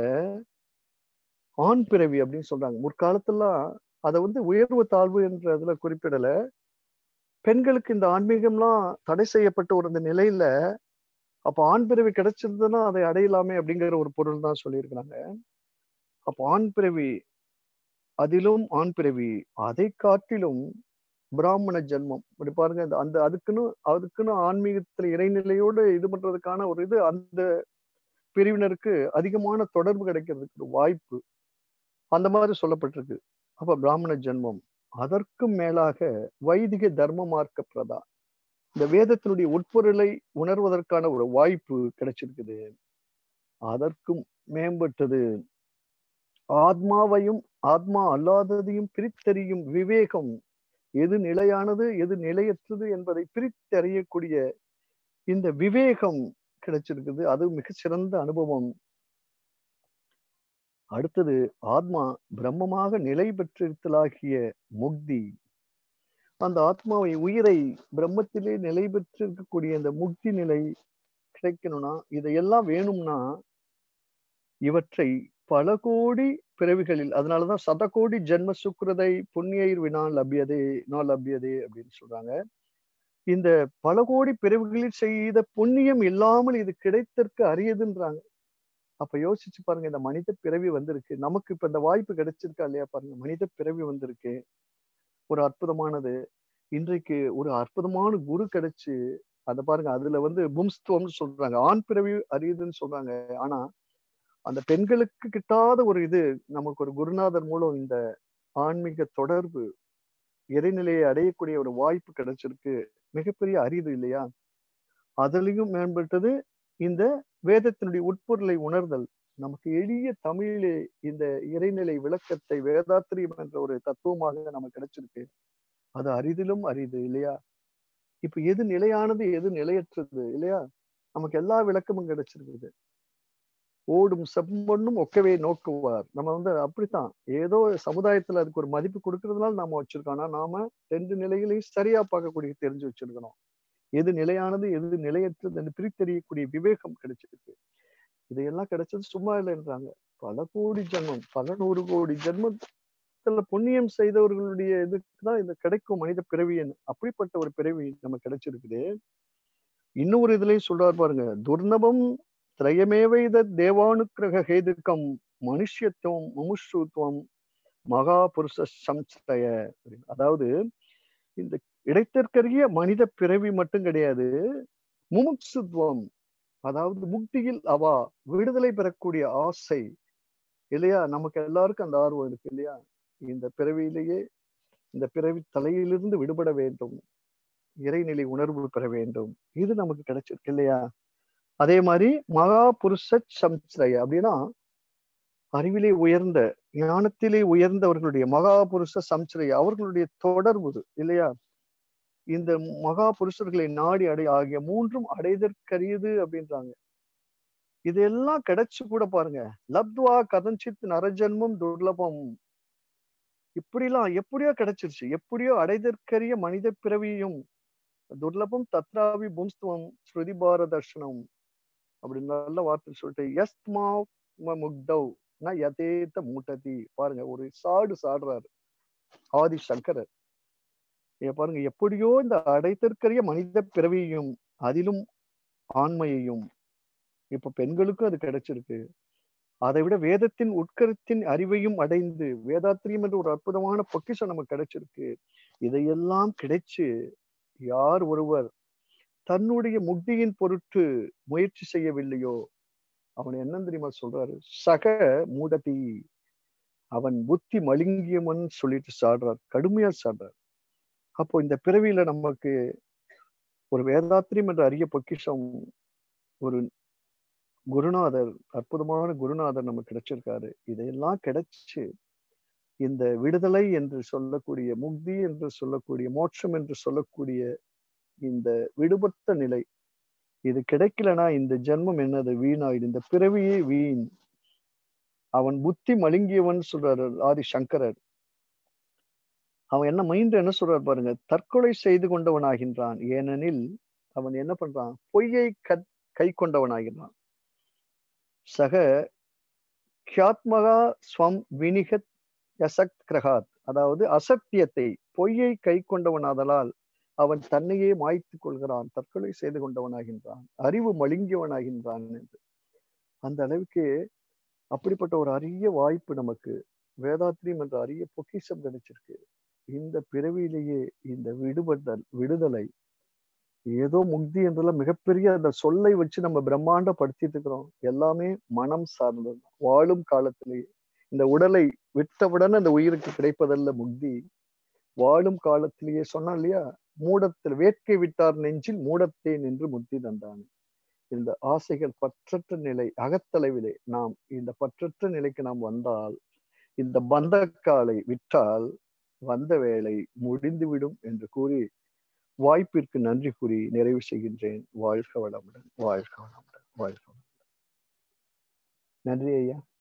ஆண் பிறவி அப்படின்னு சொல்றாங்க முற்காலத்துலாம் அதை வந்து உயர்வு தாழ்வு என்ற இதுல குறிப்பிடல பெண்களுக்கு இந்த ஆன்மீகம்லாம் தடை செய்யப்பட்ட ஒரு இந்த நிலையில அப்ப ஆண் பிறவி கிடைச்சிருந்ததுன்னா அதை அடையலாமே அப்படிங்கிற ஒரு பொருள் தான் சொல்லியிருக்கிறாங்க அப்ப ஆண் பிறவி அதிலும் ஆண் பிறவி அதை காட்டிலும் பிராமண ஜென்மம் அப்படி பாருங்க அந்த அந்த அதுக்குன்னு அதுக்குன்னு ஆன்மீகத்துல இறைநிலையோடு இது பண்றதுக்கான ஒரு இது அந்த பிரிவினருக்கு அதிகமான தொடர்பு கிடைக்கிறதுக்கு ஒரு வாய்ப்பு அந்த மாதிரி சொல்லப்பட்டிருக்கு அப்ப பிராமண ஜென்மம் அதற்கும் மேலாக வைதிக தர்ம மார்க்க பிரதா இந்த வேதத்தினுடைய உட்பொருளை உணர்வதற்கான ஒரு வாய்ப்பு கிடைச்சிருக்குது அதற்கும் மேம்பட்டது ஆத்மாவையும் ஆத்மா அல்லாததையும் பிரித்தறியும் விவேகம் எது நிலையானது எது நிலையற்றது என்பதை பிரித்தறியக்கூடிய இந்த விவேகம் கிடைச்சிருக்குது அது மிக சிறந்த அனுபவம் அடுத்தது ஆத்மா பிரம்மமாக நிலை பெற்றிருத்தலாகிய முக்தி அந்த ஆத்மாவை உயிரை பிரம்மத்திலே நிலை பெற்றிருக்கக்கூடிய இந்த முக்தி நிலை கிடைக்கணும்னா இதையெல்லாம் வேணும்னா இவற்றை பல கோடி பிறவிகளில் அதனாலதான் சதகோடி ஜென்ம சுக்கிரதை புண்ணியர் வினா லபியதே நோ லபியதே அப்படின்னு சொல்றாங்க இந்த பல கோடி பிறவிகளில் செய்த புண்ணியம் இல்லாமல் இது கிடைத்தற்கு அரியதுன்றாங்க அப்ப யோசிச்சு பாருங்க இந்த மனித பிறவி வந்திருக்கு நமக்கு இப்ப இந்த வாய்ப்பு கிடைச்சிருக்கா இல்லையா பாருங்க மனித பிறவி வந்திருக்கு ஒரு அற்புதமானது இன்றைக்கு ஒரு அற்புதமான குரு கிடைச்சு அதை பாருங்க அதுல வந்து பும்ஸ்துவம்னு சொல்றாங்க ஆண் பிறவி அரியுதுன்னு சொல்றாங்க ஆனா அந்த பெண்களுக்கு கிட்டாத ஒரு இது நமக்கு ஒரு குருநாதர் மூலம் இந்த ஆன்மீக தொடர்பு இறைநிலையை அடையக்கூடிய ஒரு வாய்ப்பு கிடைச்சிருக்கு மிகப்பெரிய அரிது இல்லையா அதுலயும் மேம்பட்டது இந்த வேதத்தினுடைய உட்பொருளை உணர்தல் நமக்கு எளிய தமிழிலே இந்த இறைநிலை விளக்கத்தை வேதாத்திரியம் என்ற ஒரு தத்துவமாக நமக்கு கிடைச்சிருக்கு அது அரிதிலும் அரிது இல்லையா இப்ப எது நிலையானது எது நிலையற்றது இல்லையா நமக்கு எல்லா விளக்கமும் கிடைச்சிருக்குது ஓடும் செம்பொண்ணும் ஒக்கவே நோக்குவார் நம்ம வந்து அப்படித்தான் ஏதோ சமுதாயத்துல அதுக்கு ஒரு மதிப்பு கொடுக்கறதுனால நாம வச்சிருக்கோம் ஆனா நாம ரெண்டு நிலைகளையும் சரியா பார்க்கக்கூடிய தெரிஞ்சு வச்சிருக்கணும் எது நிலையானது எது நிலையற்றது என்று பிரித்தெறியக்கூடிய விவேகம் கிடைச்சிருக்கு இதையெல்லாம் கிடைச்சது சும்மா இல்லைன்றாங்க பல கோடி ஜென்மம் பல நூறு கோடி ஜென்மத்துல புண்ணியம் செய்தவர்களுடைய இதுக்கு தான் இந்த கிடைக்கும் மனித பிறவியன் அப்படிப்பட்ட ஒரு பிறவி நம்ம கிடைச்சிருக்குது இன்னொரு இதுலயும் சொல்றாரு பாருங்க துர்நபம் திரயமேவ இத தேவானுக்கிரக ஹேதுக்கம் மனுஷத்துவம் முமுஷுத்துவம் மகா புருஷ சம்ஸ்தய அதாவது இந்த இடைத்தற்கரிய மனித பிறவி மட்டும் கிடையாது முமுட்சுத்துவம் அதாவது முக்தியில் அவா விடுதலை பெறக்கூடிய ஆசை இல்லையா நமக்கு எல்லாருக்கும் அந்த ஆர்வம் இருக்கு இல்லையா இந்த பிறவியிலேயே இந்த பிறவி தலையிலிருந்து விடுபட வேண்டும் இறைநிலை உணர்வு பெற வேண்டும் இது நமக்கு கிடைச்சிருக்கு இல்லையா அதே மாதிரி மகா புருஷ சம்ஸ்ரய அப்படின்னா அறிவிலே உயர்ந்த ஞானத்திலே உயர்ந்தவர்களுடைய மகா புருஷ சம்ஸ்ரய அவர்களுடைய தொடர்பு இல்லையா இந்த மகா புருஷர்களை நாடி அடை ஆகிய மூன்றும் அடைதற்கரியது அப்படின்றாங்க இதெல்லாம் கிடைச்சு கூட பாருங்க லப்துவா கதஞ்சித் நரஜன்மம் துர்லபம் இப்படிலாம் எப்படியோ கிடைச்சிருச்சு எப்படியோ அடைதற்கரிய மனித பிறவியும் துர்லபம் தத்ராவி பும்ஸ்துவம் ஸ்ருதி பாரதர்ஷனம் அப்படின்னு நல்ல வார்த்தை சொல்லிட்டு எஸ்மா முக்தவ் நான் யதேத்த மூட்டதி பாருங்க ஒரு சாடு சாடுறாரு ஆதி சங்கரர் இங்க பாருங்க எப்படியோ இந்த அடைத்தற்கரிய மனித பிறவியையும் அதிலும் ஆண்மையையும் இப்ப பெண்களுக்கும் அது கிடைச்சிருக்கு அதை விட வேதத்தின் உட்கருத்தின் அறிவையும் அடைந்து வேதாத்திரியம் என்ற ஒரு அற்புதமான பொக்கிஷம் நமக்கு கிடைச்சிருக்கு இதையெல்லாம் கிடைச்சு யார் ஒருவர் தன்னுடைய முக்தியின் பொருட்டு முயற்சி செய்யவில்லையோ அவன் என்ன தெரியுமா சொல்றாரு சக மூடதி அவன் புத்தி மழுங்கியவன் சொல்லிட்டு சாடுறார் கடுமையா சாடுறார் அப்போ இந்த பிறவியில நமக்கு ஒரு வேதாத்திரியம் என்ற அரிய பொக்கிஷம் ஒரு குருநாதர் அற்புதமான குருநாதர் நமக்கு கிடைச்சிருக்காரு இதையெல்லாம் கிடைச்சு இந்த விடுதலை என்று சொல்லக்கூடிய முக்தி என்று சொல்லக்கூடிய மோட்சம் என்று சொல்லக்கூடிய இந்த விடுபட்ட நிலை இது கிடைக்கலனா இந்த ஜென்மம் என்னது வீணாயிடு இந்த பிறவியே வீண் அவன் புத்தி மழுங்கியவன் சொல்றாரு ஆதி சங்கரர் அவன் என்ன மைண்ட் என்ன சொல்றாரு பாருங்க தற்கொலை செய்து கொண்டவனாகின்றான் ஏனெனில் அவன் என்ன பண்றான் பொய்யை கை கொண்டவனாகின்றான் சக கியாத்மகா ஸ்வம் வினிகத் யசக் கிரகாத் அதாவது அசத்தியத்தை பொய்யை கை கொண்டவனாதலால் அவன் தன்னையே மாய்த்து கொள்கிறான் தற்கொலை செய்து கொண்டவனாகின்றான் அறிவு மழுங்கியவனாகின்றான் என்று அந்த அளவுக்கு அப்படிப்பட்ட ஒரு அரிய வாய்ப்பு நமக்கு வேதாத்திரியம் என்ற அரிய பொக்கிஷம் கிடைச்சிருக்கு இந்த பிறவியிலேயே இந்த விடுபட்டல் விடுதலை ஏதோ முக்தி என்றெல்லாம் மிகப்பெரிய அந்த சொல்லை வச்சு நம்ம பிரம்மாண்டப்படுத்திட்டு இருக்கிறோம் எல்லாமே மனம் சார்ந்தது வாழும் காலத்திலேயே இந்த உடலை விட்டவுடன் அந்த உயிருக்கு கிடைப்பதல்ல முக்தி வாழும் காலத்திலேயே சொன்னா இல்லையா மூடத்தில் வேட்கை விட்டார் நெஞ்சில் மூடத்தே நின்று முக்தி தந்தானே இந்த ஆசைகள் பற்றற்ற நிலை அகத்தளவிலே நாம் இந்த பற்றற்ற நிலைக்கு நாம் வந்தால் இந்த பந்தக்காலை விட்டால் வந்த வேலை முடிந்துவிடும் என்று கூறி வாய்ப்பிற்கு நன்றி கூறி நிறைவு செய்கின்றேன் வாழ்க வளமுடன் வாழ்க வளமுடன் வாழ்க வளமுடன் நன்றி ஐயா